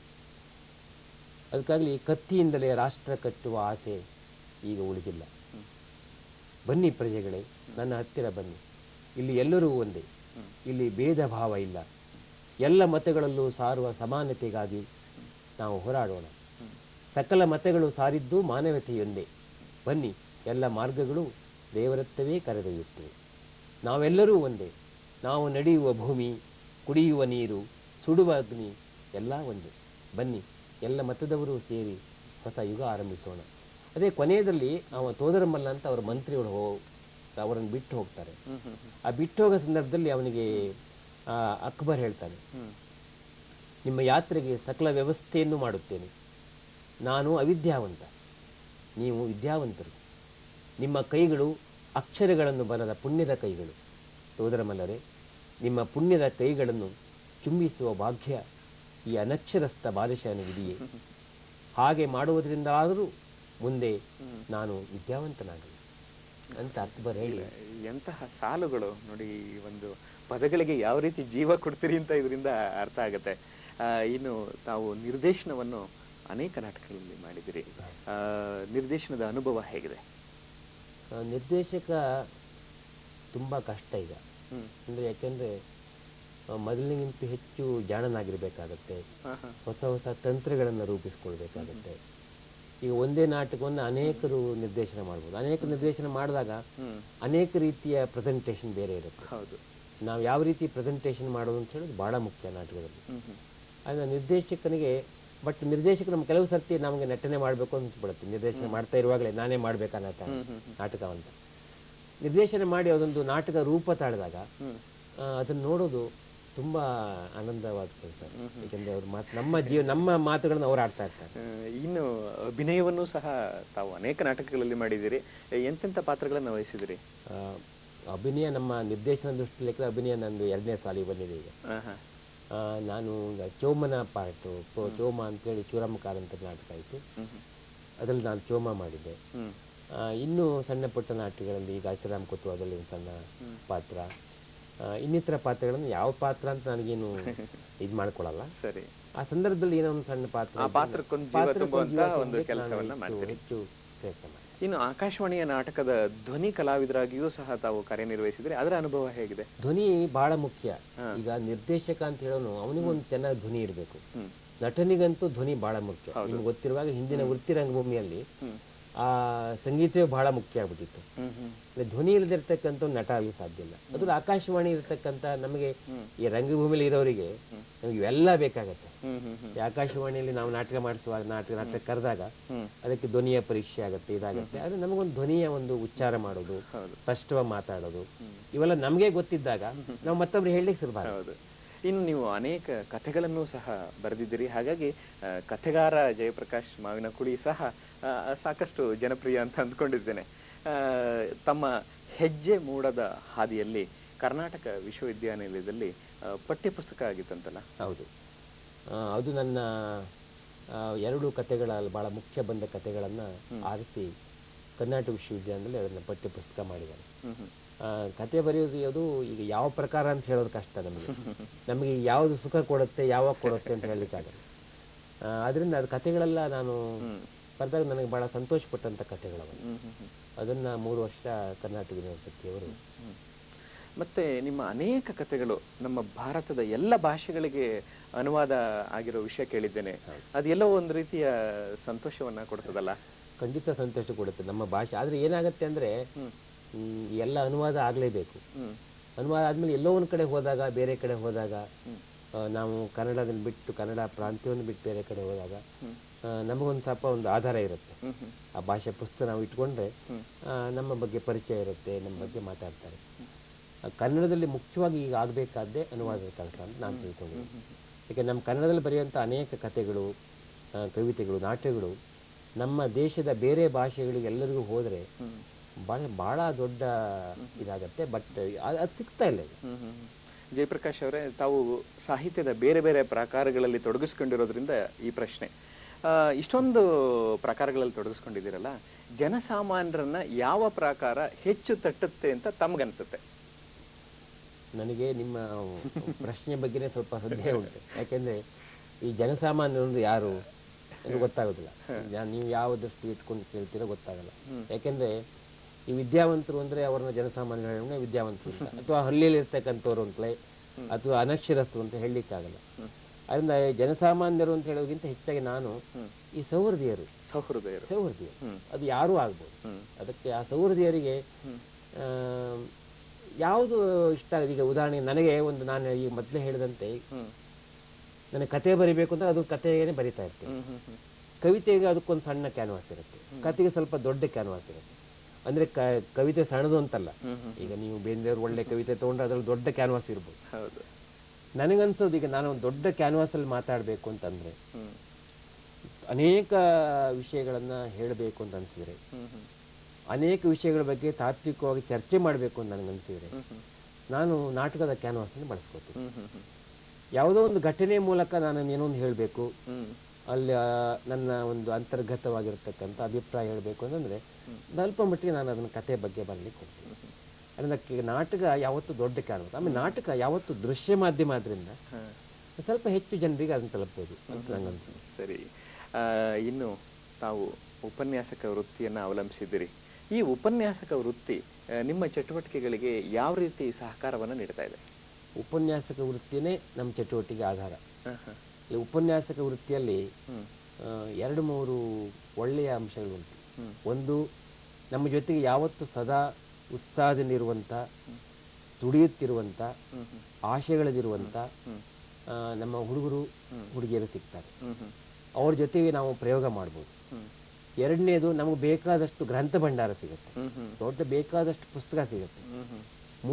ಅದಕ್ಕಾಗಲಿ ಕತ್ತಿಯಿಂದಲೇ ರಾಷ್ಟ್ರ ಕಟ್ಟುವ ಆಸೆ ಈಗ ಉಳಿದಿಲ್ಲ ಹ್ಮ್. ಬನ್ನಿ ಪ್ರಜೆಗಳೇ ನನ್ನ ಹತ್ತಿರ ಬನ್ನಿ ಇಲ್ಲಿ ಎಲ್ಲರೂ ಒಂದೇ ಹ್ಮ್. ಇಲ್ಲಿ ಭೇದ ಭಾವ ಇಲ್ಲ ಎಲ್ಲ ಮತಗಳಲ್ಲೂ ಸಾರುವ ಸಮಾನತೆಗಾಗಿ ನಾವು ಹೋರಾಡೋಣ ಹ್ಮ್. ಸಕಲ ಮತಗಳು ಸಾರಿದ್ದು ಮಾನವತೆಯೊಂದೇ ಬನ್ನಿ ಎಲ್ಲ ಮಾರ್ಗಗಳು ದೇವರತ್ತವೇ ಕರೆದೊಯ್ಯುತ್ತವೆ ನಾವೆಲ್ಲರೂ ಒಂದೇ ನಾವು ನಡೆಯುವ ಭೂಮಿ ಕುಡಿಯುವ ನೀರು ಸುಡುವ ಅಗ್ನಿ ಎಲ್ಲ ಒಂದೇ ಬನ್ನಿ ಎಲ್ಲ ಮತದವರು ಸೇರಿ ಹೊಸ ಯುಗ ಆರಂಭಿಸೋಣ ಅದೇ ಕೊನೆಯದಲ್ಲಿ ಅವ ತೋದರಮಲ್ಲ ಅಂತ ಅವರ ಮಂತ್ರಿಗಳು ಹೋ ಅವರನ್ನು ಬಿಟ್ಟು ಹೋಗ್ತಾರೆ ಹ್ಮ್ ಹ್ಮ್ ಹ್ಮ್ ಆ ಬಿಟ್ಟು ಹೋಗೋ ಸಂದರ್ಭದಲ್ಲಿ ಅವನಿಗೆ ಆ, ಅಕ್ಬರ್ ಹೇಳ್ತಾನೆ ಹ್ಮ್ ನಿಮ್ಮ ಯಾತ್ರೆಗೆ ಸಕಲ ವ್ಯವಸ್ಥೆಯನ್ನು ಮಾಡುತ್ತೇನೆ ನಾನು ಅವಿದ್ಯಾವಂತ ನೀವು ವಿದ್ಯಾವಂತರು ನಿಮ್ಮ ಕೈಗಳು ಅಕ್ಷರಗಳನ್ನು ಬರದ ಪುಣ್ಯದ ಕೈಗಳು ಸೋದರಮಲ್ಲರೆ ನಿಮ್ಮ ಪುಣ್ಯದ ಕೈಗಳನ್ನು ಚುಂಬಿಸುವ ಭಾಗ್ಯ ಈ ಅನಕ್ಷರಸ್ಥ ಬಾದಶಾಹನಿಗಿದೆಯೇ ಹಾಗೆ ಮಾಡುವುದರಿಂದಾದರೂ ಮುಂದೆ ನಾನು ವಿದ್ಯಾವಂತನಾಗಲಿ ಅಂತ ಅಕ್ಬರ್ ಹೇಳಿ ಎಂತಹ ಸಾಲುಗಳು ನೋಡಿ ಈ ಒಂದು ಪದಗಳಿಗೆ ಯಾವ ರೀತಿ ಜೀವ ಕೊಡ್ತೀರಿ ಅಂತ ಇದರಿಂದ ಅರ್ಥ ಆಗುತ್ತೆ ಆ, ಇನ್ನು ತಾವು ನಿರ್ದೇಶನವನ್ನು ಅನೇಕ ನಾಟಕಗಳಲ್ಲಿ ಮಾಡಿದಿರಿ ಆ, ನಿರ್ದೇಶನದ ಅನುಭವ ಹೇಗಿದೆ ಆ, ನಿರ್ದೇಶಕ ತುಂಬ ಕಷ್ಟ ಈಗ ಹ್ಮ್ ಅಂದರೆ ಯಾಕೆಂದರೆ ಮೊದಲಿಗಿಂತ ಹೆಚ್ಚು ಜಾಣನಾಗಿರ್ಬೇಕಾಗತ್ತೆ ಹಾ, ಹಾ. ಹೊಸ ಹೊಸ ತಂತ್ರಗಳನ್ನು ರೂಪಿಸ್ಕೊಳ್ಬೇಕಾಗತ್ತೆ ಈಗ ಒಂದೇ ನಾಟಕವನ್ನು ಅನೇಕರು ನಿರ್ದೇಶನ ಮಾಡ್ಬೋದು ಅನೇಕ ನಿರ್ದೇಶನ ಮಾಡಿದಾಗ ಹ್ಮ್ ಅನೇಕ ರೀತಿಯ ಪ್ರೆಸೆಂಟೇಷನ್ ಬೇರೆ ಇರುತ್ತೆ ಹೌದು ನಾವು ಯಾವ ರೀತಿ ಪ್ರೆಸೆಂಟೇಷನ್ ಮಾಡೋದು ಅಂತ ಹೇಳೋದು ಭಾಳ ಮುಖ್ಯ ನಾಟಕದಲ್ಲಿ ಹ್ಮ್ ಹ್ಮ್ ಆದರೆ ನಿರ್ದೇಶಕನಿಗೆ ಬಟ್ ನಿರ್ದೇಶಕ ನಮ್ಮ ಕೆಲವು ಸರ್ತಿ ನಮಗೆ ನಟನೆ ಮಾಡಬೇಕು ಅನ್ಸ್ಬಿಡುತ್ತೆ ನಿರ್ದೇಶನ ಮಾಡ್ತಾ ಇರುವಾಗಲೇ ನಾನೇ ಮಾಡ್ಬೇಕಾ ನಾಟಕ ಹ್ಮ್ ಹ್ಮ್ ಹ್ಮ್ ನಾಟಕ ಅಂತ ನಿರ್ದೇಶನ ಮಾಡಿ ಅದೊಂದು ನಾಟಕ ರೂಪ ತಾಳಿದಾಗ ಹ್ಮ್ ಆ, ಅದನ್ನ ನೋಡೋದು ತುಂಬಾ ಆನಂದವಾಗ್ತದೆ ಸರ್ ಹ್ಮ್ ಹ್ಮ್. ಯಾಕೆಂದ್ರೆ ಅವ್ರ ಮಾತು ನಮ್ಮ ಜೀವ ನಮ್ಮ ಮಾತುಗಳನ್ನ ಅವ್ರು ಆಡ್ತಾ ಇರ್ತಾರೆ ಆ, ಇನ್ನು ಅಭಿನಯವನ್ನು ಸಹ ತಾವು ಅನೇಕ ನಾಟಕಗಳಲ್ಲಿ ಮಾಡಿದ್ದೀರಿ ಎಂತೆಂಥ ಪಾತ್ರಗಳನ್ನು ವಹಿಸಿದಿರಿ ಆ, ಅಭಿನಯ ನಮ್ಮ ನಿರ್ದೇಶನ ದೃಷ್ಟಿ ಲೆಕ್ಕ ಅಭಿನಯ ನಂದು ಎರಡನೇ ಸಾಲಿಗೆ ಬಂದಿದೆ ಈಗ ಆಹಾ. ಆ, ನಾನು ಈಗ ಚೋಮನ ಪಾರ್ಟು ಚೋಮ ಅಂತೇಳಿ ಚೂರಮ್ಮಕಾರ ಅಂತ ನಾಟಕ ಆಯಿತು ಹ್ಮ್ ಹ್ಮ್. ಅದರಲ್ಲಿ ನಾನು ಚೋಮ ಮಾಡಿದ್ದೆ ಹ್ಮ್ ಆ, ಇನ್ನೂ ಸಣ್ಣ ಪುಟ್ಟ ನಾಟ್ಯಗಳಲ್ಲಿ ಈಗ ಹಸಿರಾಮ್ ಕೊತ್ತು ಅದರಲ್ಲಿ ಒಂದು ಸಣ್ಣ ಪಾತ್ರ ಆ, ಇನ್ನಿತರ ಪಾತ್ರಗಳನ್ನು ಯಾವ ಪಾತ್ರ ಅಂತ ನನಗೇನು ಇದು ಮಾಡ್ಕೊಳ್ಳಲ್ಲ ಸರಿ ಆ ಸಂದರ್ಭದಲ್ಲಿ ಏನೋ ಒಂದು ಸಣ್ಣ ಪಾತ್ರ ಆ ಇದ್ರೆ ಪಾತ್ರಕ್ಕೊಂದು ಜೀವ ಪಾತ್ರಕ್ಕೊಂದು ತುಂಬುವಂತ ಜೀವ ಒಂದು ತುಂಬಲಿಕ್ಕೆ ನಾನು ಕೆಲಸವನ್ನ ಹೆಚ್ಚು- ಮಾಡ್ತೀರಿ. ಹೆಚ್ಚು ಪ್ರಯತ್ನ ಮಾಡಿ ಇನ್ನು ಆಕಾಶವಾಣಿಯ ನಾಟಕದ ಧ್ವನಿ ಕಲಾವಿದರಾಗಿಯೂ ಸಹ ತಾವು ಕಾರ್ಯನಿರ್ವಹಿಸಿದ್ರೆ ಅದರ ಅನುಭವ ಹೇಗಿದೆ ಧ್ವನಿ ಬಹಳ ಮುಖ್ಯ ಹಾ. ಈಗ ನಿರ್ದೇಶಕ ಅಂತ ಹೇಳೋನು ಅವನಿಗೊಂದು ಚೆನ್ನಾಗಿ ಧ್ವನಿ ಇರಬೇಕು ಹ್ಮ್ ನಟನಿಗಂತೂ ಧ್ವನಿ ಬಹಳ ಮುಖ್ಯ ಹೌದು. ನಿಮ್ಗೆ ಗೊತ್ತಿರುವಾಗ ಹಿಂದಿನ ವೃತ್ತಿ ರಂಗಭೂಮಿಯಲ್ಲಿ ಹ್ಮ್ ಆ ಸಂಗೀತವೇ ಬಹಳ ಮುಖ್ಯ ಆಗ್ಬಿಟ್ಟಿತ್ತು ಹ್ಮ್ ಹ್ಮ್ ಅಂದ್ರೆ ಧ್ವನಿ ಇಲ್ಲದಿರ್ತಕ್ಕಂಥ ನಟ ಆಗಲಿ ಸಾಧ್ಯ ಇಲ್ಲ ಅದು ಆಕಾಶವಾಣಿ ಇರತಕ್ಕಂಥ ನಮಗೆ ಹ್ಮ್. ಈ ರಂಗಭೂಮಿಲಿ ಇರೋರಿಗೆ ನಮಗೆ ಇವೆಲ್ಲ ಬೇಕಾಗತ್ತೆ ಹ್ಮ್ ಹ್ಮ್ ಹ್ಮ್ ಈ ಆಕಾಶವಾಣಿಯಲ್ಲಿ ನಾವು ನಾಟಕ ಮಾಡಿಸುವಾಗ ನಾಟಕ ನಾಟಕ ಕರೆದಾಗ ಹ್ಮ್ ಅದಕ್ಕೆ ಧ್ವನಿಯ ಪರೀಕ್ಷೆ ಆಗುತ್ತೆ ಇದಾಗುತ್ತೆ ಆದರೆ ನಮಗೊಂದು ಧ್ವನಿಯ ಒಂದು ಉಚ್ಚಾರ ಮಾಡೋದು ಹೌದು ಸ್ಪಷ್ಟವಾಗಿ ಮಾತಾಡೋದು ಇವೆಲ್ಲ ನಮಗೆ ಗೊತ್ತಿದ್ದಾಗ ನಾವು ಮತ್ತೊಬ್ರು ಹೇಳಲಿಕ್ಕೆ ಸುಲಭ ಹೌದು ಇನ್ನು ನೀವು ಅನೇಕ ಕಥೆಗಳನ್ನು ಸಹ ಬರೆದಿದ್ದೀರಿ ಹಾಗಾಗಿ ಆ, ಕಥೆಗಾರ ಜಯಪ್ರಕಾಶ್ ಮಾವಿನ ಕುಳಿ ಸಹ ಆ, ಸಾಕಷ್ಟು ಜನಪ್ರಿಯ ಅಂತ ಅಂದ್ಕೊಂಡಿದ್ದೇನೆ ಆ, ತಮ್ಮ ಹೆಜ್ಜೆ ಮೂಡದ ಹಾದಿಯಲ್ಲಿ ಕರ್ನಾಟಕ ವಿಶ್ವವಿದ್ಯಾನಿಲಯದಲ್ಲಿ ಆ, ಪಠ್ಯಪುಸ್ತಕ ಆಗಿತ್ತಂತಲ್ಲ ಹೌದು ಆ, ಅದು ನನ್ನ ಆ, ಎರಡು ಕಥೆಗಳ ಬಹಳ ಮುಖ್ಯ ಬಂದ ಕಥೆಗಳನ್ನು ಆರಿಸಿ ಕರ್ನಾಟಕ ವಿಶ್ವವಿದ್ಯಾಲಯದಲ್ಲಿ ಅದನ್ನು ಪಠ್ಯಪುಸ್ತಕ ಮಾಡಿದ್ದಾರೆ ಹ್ಮ್ ಹ್ಮ್ ಆ, ಕತೆ ಬರೆಯೋದು ಅದು ಈಗ ಯಾವ ಪ್ರಕಾರ ಅಂತ ಹೇಳೋದು ಕಷ್ಟ ನಮಗೆ ನಮಗೆ ಯಾವುದು ಸುಖ ಕೊಡುತ್ತೆ ಯಾವಾಗ ಕೊಡುತ್ತೆ ಅಂತ ಹೇಳಲಿಕ್ಕಾಗಲ್ಲ ಆ, ಅದರಿಂದ ಅದು ಕತೆಗಳೆಲ್ಲ ನಾನು ಬರೆದಾಗ ನನಗೆ ಬಹಳ ಸಂತೋಷಪಟ್ಟಂಥ ಕಥೆಗಳವ ಹ್ಮ್ ಹ್ಮ್ ಹ್ಮ್ ಅದನ್ನು ಮೂರು ವರ್ಷ ಕರ್ನಾಟಕ ಯೂನಿವರ್ಸಿಟಿಯವರು ಹ್ಮ್. ಮತ್ತೆ ನಿಮ್ಮ ಅನೇಕ ಕಥೆಗಳು ನಮ್ಮ ಭಾರತದ ಎಲ್ಲ ಭಾಷೆಗಳಿಗೆ ಅನುವಾದ ಆಗಿರೋ ವಿಷಯ ಕೇಳಿದ್ದೇನೆ ಅದೆಲ್ಲೋ ಒಂದು ರೀತಿಯ ಸಂತೋಷವನ್ನ ಕೊಡ್ತದಲ್ಲ ಖಂಡಿತ ಸಂತೋಷ ಕೊಡುತ್ತೆ ನಮ್ಮ ಭಾಷೆ ಆದರೆ ಏನಾಗುತ್ತೆ ಅಂದರೆ ಎಲ್ಲ ಅನುವಾದ ಆಗಲೇಬೇಕು ಹ್ಮ್ ಅನುವಾದ ಆದಮೇಲೆ ಎಲ್ಲೋ ಒಂದು ಕಡೆ ಹೋದಾಗ ಬೇರೆ ಕಡೆ ಹೋದಾಗ ಆ, ನಾವು ಕನ್ನಡದಲ್ಲಿ ಬಿಟ್ಟು ಕನ್ನಡ ಪ್ರಾಂತ್ಯವನ್ನು ಬಿಟ್ಟು ಬೇರೆ ಕಡೆ ಹೋದಾಗ ಆ, ನಮಗೊಂದು ಸ್ವಲ್ಪ ಒಂದು ಆಧಾರ ಇರುತ್ತೆ ಹ್ಮ್ ಹ್ಮ್ ಆ ಭಾಷೆ ಪುಸ್ತಕ ನಾವು ಇಟ್ಕೊಂಡ್ರೆ ಆ, ನಮ್ಮ ಬಗ್ಗೆ ಪರಿಚಯ ಇರುತ್ತೆ ನಮ್ಮ ಬಗ್ಗೆ ಮಾತಾಡ್ತಾರೆ ಆ, ಕನ್ನಡದಲ್ಲಿ ಮುಖ್ಯವಾಗಿ ಈಗ ಆಗಬೇಕಾದ್ದೇ ಅನುವಾದದ ಕೆಲಸ ಅಂತ ನಾನು ತಿಳ್ಕೊಂಡಿದ್ದೀನಿ ಯಾಕೆ ನಮ್ಮ ಕನ್ನಡದಲ್ಲಿ ಬರೆಯುವಂಥ ಅನೇಕ ಕಥೆಗಳು ಆ, ಕವಿತೆಗಳು ನಾಟ್ಯಗಳು ನಮ್ಮ ದೇಶದ ಬೇರೆ ಭಾಷೆಗಳಿಗೆ ಎಲ್ಲರಿಗೂ ಹೋದರೆ ಭಾಳ ಭಾಳ ದೊಡ್ಡ ಇದಾಗತ್ತೆ ಬಟ್ ಅದು ಸಿಗ್ತಾ ಇಲ್ಲ ಈಗ ಹ್ಮ್ ಹ್ಮ್ ಹ್ಮ್. ಜಯಪ್ರಕಾಶ್ ಅವರೇ ತಾವು ಸಾಹಿತ್ಯದ ಬೇರೆ ಬೇರೆ ಪ್ರಕಾರಗಳಲ್ಲಿ ತೊಡಗಿಸ್ಕೊಂಡಿರೋದ್ರಿಂದ ಈ ಪ್ರಶ್ನೆ ಆ, ಇಷ್ಟೊಂದು ಪ್ರಕಾರಗಳಲ್ಲಿ ತೊಡಗಿಸ್ಕೊಂಡಿದ್ದೀರಲ್ಲ ಜನಸಾಮಾನ್ಯರನ್ನ ಯಾವ ಪ್ರಕಾರ ಹೆಚ್ಚು ತಟ್ಟುತ್ತೆ ಅಂತ ತಮ್ಗನ್ಸುತ್ತೆ ನನಗೆ ನಿಮ್ಮ ಪ್ರಶ್ನೆ ಬಗ್ಗೆನೇ ಸ್ವಲ್ಪ ಸಂದೇಹ ಉಂಟು ಯಾಕೆಂದ್ರೆ ಈ ಜನಸಾಮಾನ್ಯರು ಯಾರು ಎಂದು ಗೊತ್ತಾಗೋದಿಲ್ಲ ಯಾ- ನೀವು ಯಾವ ದೃಷ್ಟಿ ಇಟ್ಕೊಂಡು ಕೇಳ್ತೀರೋ ಗೊತ್ತಾಗಲ್ಲ ಯಾಕೆಂದ್ರೆ ಈ ವಿದ್ಯಾವಂತರು ಅಂದ್ರೆ ಅವ್ರನ್ನ ಜನಸಾಮಾನ್ಯರನ್ನ ವಿದ್ಯಾವಂತರು ಅಂತ ಅಥವಾ ಹಳ್ಳಿಯಲ್ಲಿ ಇರ್ತಕ್ಕಂಥವ್ರು ಅಂತಲೇ ಅಥವಾ ಅನಕ್ಷರಸ್ಥರು ಅಂತ ಹೇಳಲಿಕ್ಕಾಗಲ್ಲ ಅದರಿಂದ ಜನಸಾಮಾನ್ಯರು ಅಂತ ಹೇಳೋದಕ್ಕಿಂತ ಹೆಚ್ಚಾಗಿ ನಾನು ಈ ಸೌಹೃದಯರು ಸೌಹೃದಯರು ಸೌಹೃದಯರು ಹ್ಮ್. ಅದು ಯಾರೂ ಆಗ್ಬೋದು ಹ್ಮ್ ಅದಕ್ಕೆ ಆ ಸೌಹೃದಯರಿಗೆ ಆ, ಯಾವುದು ಇಷ್ಟ ಆಗಿದೆ ಈಗ ಉದಾಹರಣೆಗೆ ನನಗೆ ಒಂದು ನಾನು ಈ ಮೊದಲೇ ಹೇಳಿದಂತೆ ಹ್ಮ್ ನನಗೆ ಕತೆ ಬರಿಬೇಕು ಅಂತ ಅದು ಕಥೆಗೇನೆ ಬರಿತಾ ಇರ್ತೀನಿ ಹ್ಮ್ ಹ್ಮ್ ಹ್ಮ್ ಕವಿತೆಗೆ ಅದಕ್ಕೊಂದು ಸಣ್ಣ ಕ್ಯಾನ್ವಾಸ್ ಇರುತ್ತೆ ಕತೆಗೆ ಸ್ವಲ್ಪ ದೊಡ್ಡ ಕ್ಯಾನ್ವಾಸ್ ಇರುತ್ತೆ ಅಂದ್ರೆ ಕ ಕವಿತೆ ಸಣ್ಣದು ಅಂತಲ್ಲ ಹ್ಮ್ ಹ್ಮ್ ಈಗ ನೀವು ಬೇಂದ್ರೆಯವ್ರು ಒಳ್ಳೆ ಕವಿತೆ ತೊಗೊಂಡ್ರೆ ಅದ್ರಲ್ಲಿ ದೊಡ್ಡ ಕ್ಯಾನ್ವಾಸ್ ಇರ್ಬೋದು ಹೌದು ನನಗನ್ಸೋದು ಈಗ ನಾನು ಒಂದು ದೊಡ್ಡ ಕ್ಯಾನ್ವಾಸಲ್ಲಿ ಮಾತಾಡಬೇಕು ಅಂತಂದ್ರೆ ಹ್ಮ್ ಅನೇಕ ವಿಷಯಗಳನ್ನ ಹೇಳಬೇಕು ಅಂತ ಅನ್ಸಿದ್ರೆ ಹ್ಮ್ ಹ್ಮ್ ಅನೇಕ ವಿಷಯಗಳ ಬಗ್ಗೆ ತಾತ್ವಿಕವಾಗಿ ಚರ್ಚೆ ಮಾಡಬೇಕು ಅಂತ ನನಗನ್ಸಿದ್ರೆ ಹ್ಮ್ ಹ್ಮ್ ನಾನು ನಾಟಕದ ಕ್ಯಾನ್ವಾಸನ್ನು ಬಳಸ್ಕೋತೀನಿ ಹ್ಮ್ ಹ್ಮ್ ಹ್ಮ್ ಯಾವುದೋ ಒಂದು ಘಟನೆ ಮೂಲಕ ನಾನು ಏನೋ ಒಂದು ಹೇಳಬೇಕು ಹ್ಮ್ ಅಲ್ಲಿ ಆ, ನನ್ನ ಒಂದು ಅಂತರ್ಗತವಾಗಿರ್ತಕ್ಕಂಥ ಅಭಿಪ್ರಾಯ ಹೇಳಬೇಕು ಅಂತಂದ್ರೆ ಸ್ವಲ್ಪ ಮಟ್ಟಿಗೆ ನಾನು ಅದನ್ನ ಕತೆ ಬಗ್ಗೆ ಬರಲಿಕ್ಕೆ ಹೋಗ್ತೀನಿ ಅದರಿಂದ ಕೆ- ನಾಟಕ ಯಾವತ್ತು ದೊಡ್ಡ ಕ್ಯಾನ್ವಾಸ್ ಆಮೇಲೆ ನಾಟಕ ಯಾವತ್ತು ದೃಶ್ಯ ಮಾಧ್ಯಮ ಆದ್ರಿಂದ ಹಾ. ಸ್ವಲ್ಪ ಹೆಚ್ಚು ಜನರಿಗೆ ಅದನ್ನ ತಲುಪ್ಬೋದು ಅಂತ ನಂಗೆ ಅನ್ಸುತ್ತೆ ಸರಿ ಆ, ಇನ್ನು ತಾವು ಉಪನ್ಯಾಸಕ ವೃತ್ತಿಯನ್ನ ಅವಲಂಬಿಸಿದ್ದೀರಿ ಈ ಉಪನ್ಯಾಸಕ ವೃತ್ತಿ ಆ, ನಿಮ್ಮ ಚಟುವಟಿಕೆಗಳಿಗೆ ಯಾವ ರೀತಿ ಸಹಕಾರವನ್ನು ನೀಡ್ತಾ ಇದೆ ಉಪನ್ಯಾಸಕ ವೃತ್ತಿಯೇ ನಮ್ಮ ಚಟುವಟಿಕೆ ಆಧಾರ ಹ, ಹ. ಈ ಉಪನ್ಯಾಸಕ ವೃತ್ತಿಯಲ್ಲಿ ಹ್ಮ್ ಆ, ಎರಡು ಮೂರು ಒಳ್ಳೆಯ ಅಂಶಗಳುಂಟು ಹ್ಮ್. ಒಂದು ನಮ್ಮ ಜೊತೆಗೆ ಯಾವತ್ತು ಸದಾ ಉತ್ಸಾಹದಿಂದಿರುವಂಥ ದುಡಿಯುತ್ತಿರುವಂಥ ಹ್ಮ್ ಹ್ಮ್ ಆಶೆಗಳದಿರುವಂಥ ಹ್ಮ್ ಆ, ನಮ್ಮ ಹುಡುಗರು ಹುಡುಗಿಯರು ಸಿಗ್ತಾರೆ ಹ್ಮ್ ಹ್ಮ್ ಅವ್ರ ಜೊತೆಗೆ ನಾವು ಪ್ರಯೋಗ ಮಾಡ್ಬೋದು ಹ್ಮ್ ಎರಡನೇದು ನಮಗೆ ಬೇಕಾದಷ್ಟು ಗ್ರಂಥ ಭಂಡಾರ ಸಿಗುತ್ತೆ ಹ್ಮ್ ಹ್ಮ್ ದೊಡ್ಡ ಬೇಕಾದಷ್ಟು ಪುಸ್ತಕ ಸಿಗುತ್ತೆ ಹ್ಮ್ ಹ್ಮ್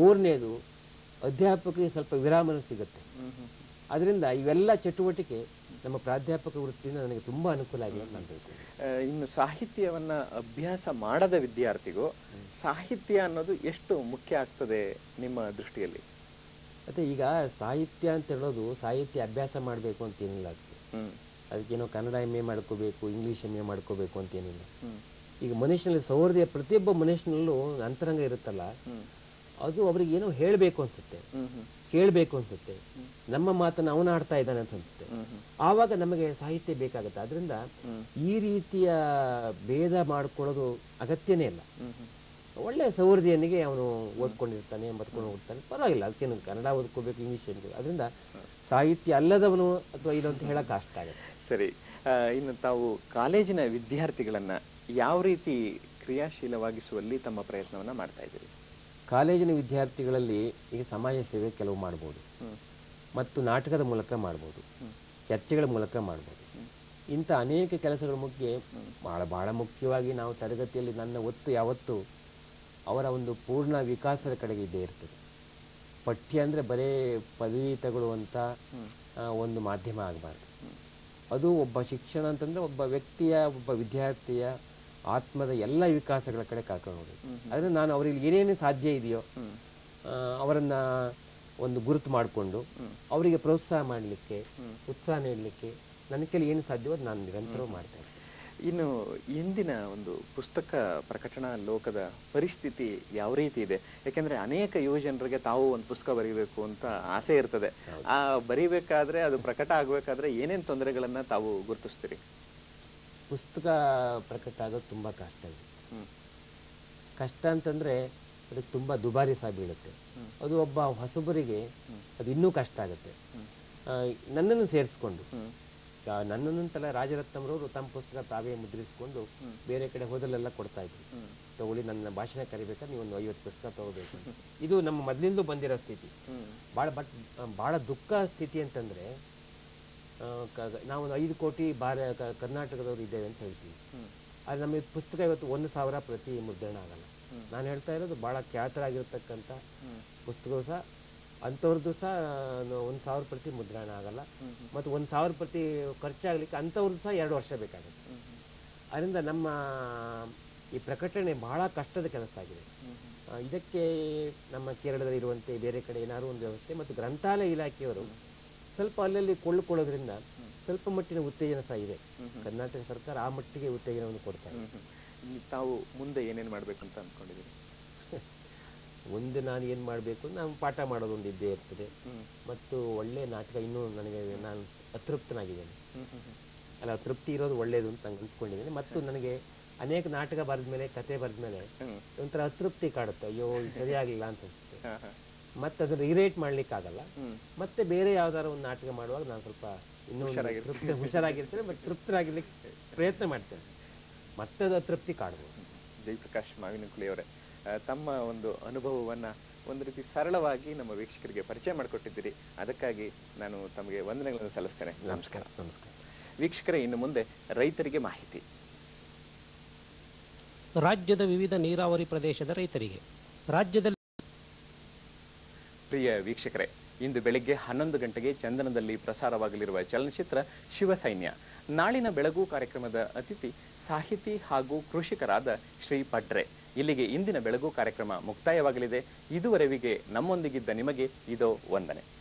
ಮೂರನೇದು ಅಧ್ಯಾಪಕರಿಗೆ ಸ್ವಲ್ಪ ವಿರಾಮನ ಸಿಗುತ್ತೆ ಹ್ಮ್ ಹ್ಮ್ ಅದರಿಂದ ಇವೆಲ್ಲ ಚಟುವಟಿಕೆ ನಮ್ಮ ಪ್ರಾಧ್ಯಾಪಕ ವೃತ್ತಿಯಿಂದ ನನಗೆ ತುಂಬಾ ಅನುಕೂಲ ಆಗಿದೆ ಅಂತ ನಾನು ತಿಳ್ಕೊಂಡೆ. ಆ, ಇನ್ನು ಸಾಹಿತ್ಯವನ್ನ ಅಭ್ಯಾಸ ಮಾಡದ ವಿದ್ಯಾರ್ಥಿಗೂ ಸಾಹಿತ್ಯ ಅನ್ನೋದು ಎಷ್ಟು ಮುಖ್ಯ ಆಗ್ತದೆ ನಿಮ್ಮ ದೃಷ್ಟಿಯಲ್ಲಿ ಮತ್ತೆ ಈಗ ಸಾಹಿತ್ಯ ಅಂತ ಹೇಳೋದು ಸಾಹಿತ್ಯ ಅಭ್ಯಾಸ ಮಾಡಬೇಕು ಅಂತ ಏನಿಲ್ಲ ಅದಕ್ಕೆ ಹ್ಮ್ ಅದಕ್ಕೇನೋ ಕನ್ನಡ ಎಮ್ ಎ ಮಾಡ್ಕೋಬೇಕು ಇಂಗ್ಲೀಷ್ ಎಮ್ ಎ ಮಾಡ್ಕೋಬೇಕು ಅಂತ ಏನಿಲ್ಲ ಹ್ಮ್ ಈಗ ಮನುಷ್ಯನಲ್ಲಿ ಸೌಹೃದಯ ಪ್ರತಿಯೊಬ್ಬ ಮನುಷ್ಯನಲ್ಲೂ ಅಂತರಂಗ ಇರುತ್ತಲ್ಲ ಹ್ಮ್ ಅದು ಅವ್ರಿಗೆ ಏನೋ ಹೇಳಬೇಕು ಅನ್ಸುತ್ತೆ ಹ್ಮ್ ಹ್ಮ್ ಕೇಳಬೇಕು ಅನ್ಸುತ್ತೆ ನಮ್ಮ ಮಾತನ್ನು ಅವನು ಆಡ್ತಾ ಇದ್ದಾನೆ ಅಂತ ಅನ್ಸುತ್ತೆ ಹ್ಮ್ ಹ್ಮ್ ಆವಾಗ ನಮಗೆ ಸಾಹಿತ್ಯ ಬೇಕಾಗುತ್ತೆ ಅದರಿಂದ ಹ್ಮ್ ಈ ರೀತಿಯ ಭೇದ ಮಾಡ್ಕೊಳ್ಳೋದು ಅಗತ್ಯನೇ ಇಲ್ಲ ಹ್ಮ್ ಹ್ಮ್ ಒಳ್ಳೆ ಸೌಹೃದಯನಿಗೆ ಅವನು ಓದ್ಕೊಂಡಿರ್ತಾನೆ ಬರ್ಕೊಂಡು ಹೋಗ್ತಾನೆ ಪರವಾಗಿಲ್ಲ ಅದಕ್ಕೇನು ಕನ್ನಡ ಓದ್ಕೋಬೇಕು ಇಂಗ್ಲೀಷ್ ಓದ್ಕೋಬೇಕು ಅದರಿಂದ ಸಾಹಿತ್ಯ ಅಲ್ಲದವನು ಅಥವಾ ಇದು ಅಂತ ಹೇಳಕ್ ಕಷ್ಟ ಆಗುತ್ತೆ ಸರಿ ಆ, ಇನ್ನು ತಾವು ಕಾಲೇಜಿನ ವಿದ್ಯಾರ್ಥಿಗಳನ್ನ ಯಾವ ರೀತಿ ಕ್ರಿಯಾಶೀಲವಾಗಿಸುವಲ್ಲಿ ತಮ್ಮ ಪ್ರಯತ್ನವನ್ನ ಮಾಡ್ತಾ ಇದ್ದೀರಿ ಕಾಲೇಜಿನ ವಿದ್ಯಾರ್ಥಿಗಳಲ್ಲಿ ಈಗ ಸಮಾಜ ಸೇವೆ ಕೆಲವು ಮಾಡ್ಬೋದು ಹ್ಮ್ ಮತ್ತು ನಾಟಕದ ಮೂಲಕ ಮಾಡ್ಬೋದು ಹ್ಮ್. ಚರ್ಚೆಗಳ ಮೂಲಕ ಮಾಡ್ಬೋದು ಇಂಥ ಅನೇಕ ಕೆಲಸಗಳ ಮುಖ್ಯ ಬಹಳ ಬಹಳ ಮುಖ್ಯವಾಗಿ ನಾವು ತರಗತಿಯಲ್ಲಿ ನನ್ನ ಒತ್ತು ಯಾವತ್ತು ಅವರ ಒಂದು ಪೂರ್ಣ ವಿಕಾಸದ ಕಡೆಗೆ ಇದ್ದೇ ಇರ್ತದೆ ಪಠ್ಯ ಅಂದರೆ ಬರೇ ಪದವಿ ತಗೊಳ್ಳುವಂಥ ಆ, ಒಂದು ಮಾಧ್ಯಮ ಆಗಬಾರ್ದು ಅದು ಒಬ್ಬ ಶಿಕ್ಷಣ ಅಂತಂದ್ರೆ ಒಬ್ಬ ವ್ಯಕ್ತಿಯ ಒಬ್ಬ ವಿದ್ಯಾರ್ಥಿಯ ಆತ್ಮದ ಎಲ್ಲ ವಿಕಾಸಗಳ ಕಡೆ ಕರ್ಕೊಂಡು ಹೋಗ್ಬೇಕು ಅದರಿಂದ ನಾನು ಅವರಿಗೆ ಏನೇನು ಸಾಧ್ಯ ಇದೆಯೋ ಹ್ಮ್ ಆ, ಅವರನ್ನ ಒಂದು ಗುರುತು ಮಾಡಿಕೊಂಡು ಅವರಿಗೆ ಪ್ರೋತ್ಸಾಹ ಮಾಡಲಿಕ್ಕೆ ಉತ್ಸಾಹ ನೀಡಲಿಕ್ಕೆ ನನ್ನ ಕೈಲಿ ಏನು ಸಾಧ್ಯವೋ ಅದು ನಾನು ನಿರಂತರ ಮಾಡ್ತಾ ಇರ್ತೀನಿ ಇನ್ನು ಇಂದಿನ ಒಂದು ಪುಸ್ತಕ ಪ್ರಕಟಣಾ ಲೋಕದ ಪರಿಸ್ಥಿತಿ ಯಾವ ರೀತಿ ಇದೆ ಯಾಕೆಂದ್ರೆ ಅನೇಕ ಯುವ ಜನರಿಗೆ ತಾವು ಒಂದು ಪುಸ್ತಕ ಬರೀಬೇಕು ಅಂತ ಆಸೆ ಇರ್ತದೆ ಆ ಬರೀಬೇಕಾದ್ರೆ ಅದು ಪ್ರಕಟ ಆಗ್ಬೇಕಾದ್ರೆ ಏನೇನ್ ತೊಂದರೆಗಳನ್ನ ತಾವು ಗುರುತಿಸ್ತೀರಿ ಪುಸ್ತಕ ಪ್ರಕಟ ಆಗೋದು ತುಂಬ ಕಷ್ಟ ಇದೆ ಹ್ಮ್ ಕಷ್ಟ ಅಂತಂದ್ರೆ ಅದಕ್ಕೆ ತುಂಬ ದುಬಾರಿ ಸಹ ಬೀಳುತ್ತೆ ಹ್ಮ್. ಅದು ಒಬ್ಬ ಹೊಸಬರಿಗೆ ಅದು ಇನ್ನೂ ಕಷ್ಟ ಆಗುತ್ತೆ ಹ್ಮ್. ಆ, ನನ್ನನ್ನು ಸೇರಿಸ್ಕೊಂಡು ಹ್ಮ್ ನನ್ನಂತಲ್ಲ ರಾಜರತ್ನಂರವರು ತಮ್ಮ ಪುಸ್ತಕ ತಾವೇ ಮುದ್ರಿಸ್ಕೊಂಡು ಬೇರೆ ಕಡೆ ಹೋದಲ್ಲೆಲ್ಲ ಕೊಡ್ತಾ ಇದ್ರು ಹ್ಮ್ ತಗೊಳ್ಳಿ ನನ್ನ ಭಾಷಣ ಕರಿಬೇಕಾದ್ರೆ ನೀವು ಒಂದು ಐವತ್ತು ಪುಸ್ತಕ ತಗೋಬೇಕು ಅಂತ. ಇದು ನಮ್ಮ ಮೊದಲಿಂದಲೂ ಬಂದಿರೋ ಸ್ಥಿತಿ ಹ್ಮ್ ಭಾಳ ಬಟ್ ಭಾಳ ದುಃಖ ಸ್ಥಿತಿ ಅಂತಂದ್ರೆ ಆ, ಕ- ನಾವು ಒಂದು ಐದು ಕೋಟಿ ಭಾರ ಕ- ಕರ್ನಾಟಕದವರು ಇದ್ದೇವೆ ಅಂತ ಹೇಳ್ತೀವಿ ಹ್ಮ್ ಆದರೆ ನಮಗೆ ಪುಸ್ತಕ ಇವತ್ತು ಒಂದು ಸಾವಿರ ಪ್ರತಿ ಮುದ್ರಣ ಆಗಲ್ಲ ನಾನು ಹೇಳ್ತಾ ಇರೋದು ಭಾಳ ಖ್ಯಾತರಾಗಿರ್ತಕ್ಕಂಥ ಹ್ಮ್ ಪುಸ್ತಕಗಳು ಸಹ ಅಂಥವ್ರದ್ದು ಸಹ ಒಂದು ಸಾವಿರ ಪ್ರತಿ ಮುದ್ರಣ ಆಗಲ್ಲ ಮತ್ತು ಒಂದು ಸಾವಿರ ಪ್ರತಿ ಖರ್ಚಾಗಲಿಕ್ಕೆ ಅಂಥವ್ರದ್ದು ಸಹ ಎರಡು ವರ್ಷ ಬೇಕಾಗುತ್ತೆ ಹ್ಮ್ ಅದರಿಂದ ನಮ್ಮ ಈ ಪ್ರಕಟಣೆ ಬಹಳ ಕಷ್ಟದ ಕೆಲಸ ಆಗಿದೆ ಹ್ಮ್ ಆ, ಇದಕ್ಕೆ ನಮ್ಮ ಕೇರಳದಲ್ಲಿ ಇರುವಂತೆ ಬೇರೆ ಕಡೆ ಏನಾದ್ರು ಒಂದು ವ್ಯವಸ್ಥೆ ಮತ್ತು ಗ್ರಂಥಾಲಯ ಇಲಾಖೆಯವರು ಸ್ವಲ್ಪ ಅಲ್ಲಲ್ಲಿ ಕೊಳ್ಳುಕೊಳ್ಳೋದ್ರಿಂದ ಸ್ವಲ್ಪ ಮಟ್ಟಿನ ಉತ್ತೇಜನ ಸಹ ಇದೆ ಕರ್ನಾಟಕ ಸರ್ಕಾರ ಆ ಮಟ್ಟಿಗೆ ಉತ್ತೇಜನವನ್ನು ಕೊಡ್ತಾರೆ ಹ್ಮ್ ಹ್ಮ್. ಈ ತಾವು ಮುಂದೆ ಏನೇನ್ ಮಾಡ್ಬೇಕು ಅಂತ ಅನ್ಕೊಂಡಿದ್ದೀರಿ ಮುಂದೆ ನಾನು ಏನು ಮಾಡಬೇಕು ನಾನು ಪಾಠ ಮಾಡೋದೊಂದು ಇದ್ದೇ ಇರ್ತದೆ ಹ್ಮ್ ಮತ್ತು ಒಳ್ಳೆಯ ನಾಟಕ ಇನ್ನೂ ನನಗೆ ನಾನು ಅತೃಪ್ತನಾಗಿದ್ದೇನೆ ಹ್ಮ್ ಹ್ಮ್ ಹ್ಮ್ ಅಲ್ಲ ತೃಪ್ತಿ ಇರೋದು ಒಳ್ಳೆಯದು ಅಂತ ನಂಗೆ ಅಂದ್ಕೊಂಡಿದ್ದೇನೆ ಮತ್ತು ನನಗೆ ಅನೇಕ ನಾಟಕ ಬರೆದ ಮೇಲೆ ಕತೆ ಬರೆದ ಮೇಲೆ ಹ್ಮ್ ಒಂಥರ ಅತೃಪ್ತಿ ಕಾಡುತ್ತೆ ಅಯ್ಯೋ ಇದು ಸರಿಯಾಗಿಲ್ಲ ಅಂತ ಅನ್ಸುತ್ತೆ ಹಾ ಹಾ ಮತ್ತೆ ಅದನ್ನು ರಿರೇಟ್ ಮಾಡ್ಲಿಕ್ಕಾಗಲ್ಲ ಹ್ಮ್ ಮತ್ತೆ ಬೇರೆ ಯಾವ್ದಾದ್ರು ಒಂದು ನಾಟಕ ಮಾಡುವಾಗ ನಾನು ಸ್ವಲ್ಪ ಇನ್ನೂ ಒಂದು ಹುಷಾರಾಗಿರ್ತೀನಿ. ತೃಪ್ತಿ ಹುಷಾರಾಗಿರ್ತೇನೆ ಬಟ್ ತೃಪ್ತರಾಗಿರ್ಲಿಕ್ಕೆ ಪ್ರಯತ್ನ ಮಾಡ್ತೇನೆ ಮತ್ತೆ ಅದು ಅತೃಪ್ತಿ ಕಾಡ್ಬೋದು ಜಯಪ್ರಕಾಶ್ ಮಾವಿನಕುಳಿ ಅವರೇ ಆ, ತಮ್ಮ ಒಂದು ಅನುಭವವನ್ನ ಒಂದು ರೀತಿ ಸರಳವಾಗಿ ನಮ್ಮ ವೀಕ್ಷಕರಿಗೆ ಪರಿಚಯ ಮಾಡಿಕೊಟ್ಟಿದ್ದೀರಿ ಅದಕ್ಕಾಗಿ ನಾನು ತಮಗೆ ವಂದನೆಗಳನ್ನು ಸಲ್ಲಿಸ್ತೇನೆ ನಮಸ್ಕಾರ ನಮಸ್ಕಾರ ವೀಕ್ಷಕರೇ ಇನ್ನು ಮುಂದೆ ರೈತರಿಗೆ ಮಾಹಿತಿ ರಾಜ್ಯದ ವಿವಿಧ ನೀರಾವರಿ ಪ್ರದೇಶದ ರೈತರಿಗೆ ರಾಜ್ಯದಲ್ಲಿ ಪ್ರಿಯ ವೀಕ್ಷಕರೇ ಇಂದು ಬೆಳಿಗ್ಗೆ ಹನ್ನೊಂದು ಗಂಟೆಗೆ ಚಂದನದಲ್ಲಿ ಪ್ರಸಾರವಾಗಲಿರುವ ಚಲನಚಿತ್ರ ಶಿವಸೈನ್ಯ ನಾಳಿನ ಬೆಳಗು ಕಾರ್ಯಕ್ರಮದ ಅತಿಥಿ ಸಾಹಿತಿ ಹಾಗೂ ಕೃಷಿಕರಾದ ಶ್ರೀ ಪಡ್ರೆ ಇಲ್ಲಿಗೆ ಇಂದಿನ ಬೆಳಗು ಕಾರ್ಯಕ್ರಮ ಮುಕ್ತಾಯವಾಗಲಿದೆ ಇದುವರೆವಿಗೆ ನಮ್ಮೊಂದಿಗಿದ್ದ ನಿಮಗೆ ಇದೋ ವಂದನೆ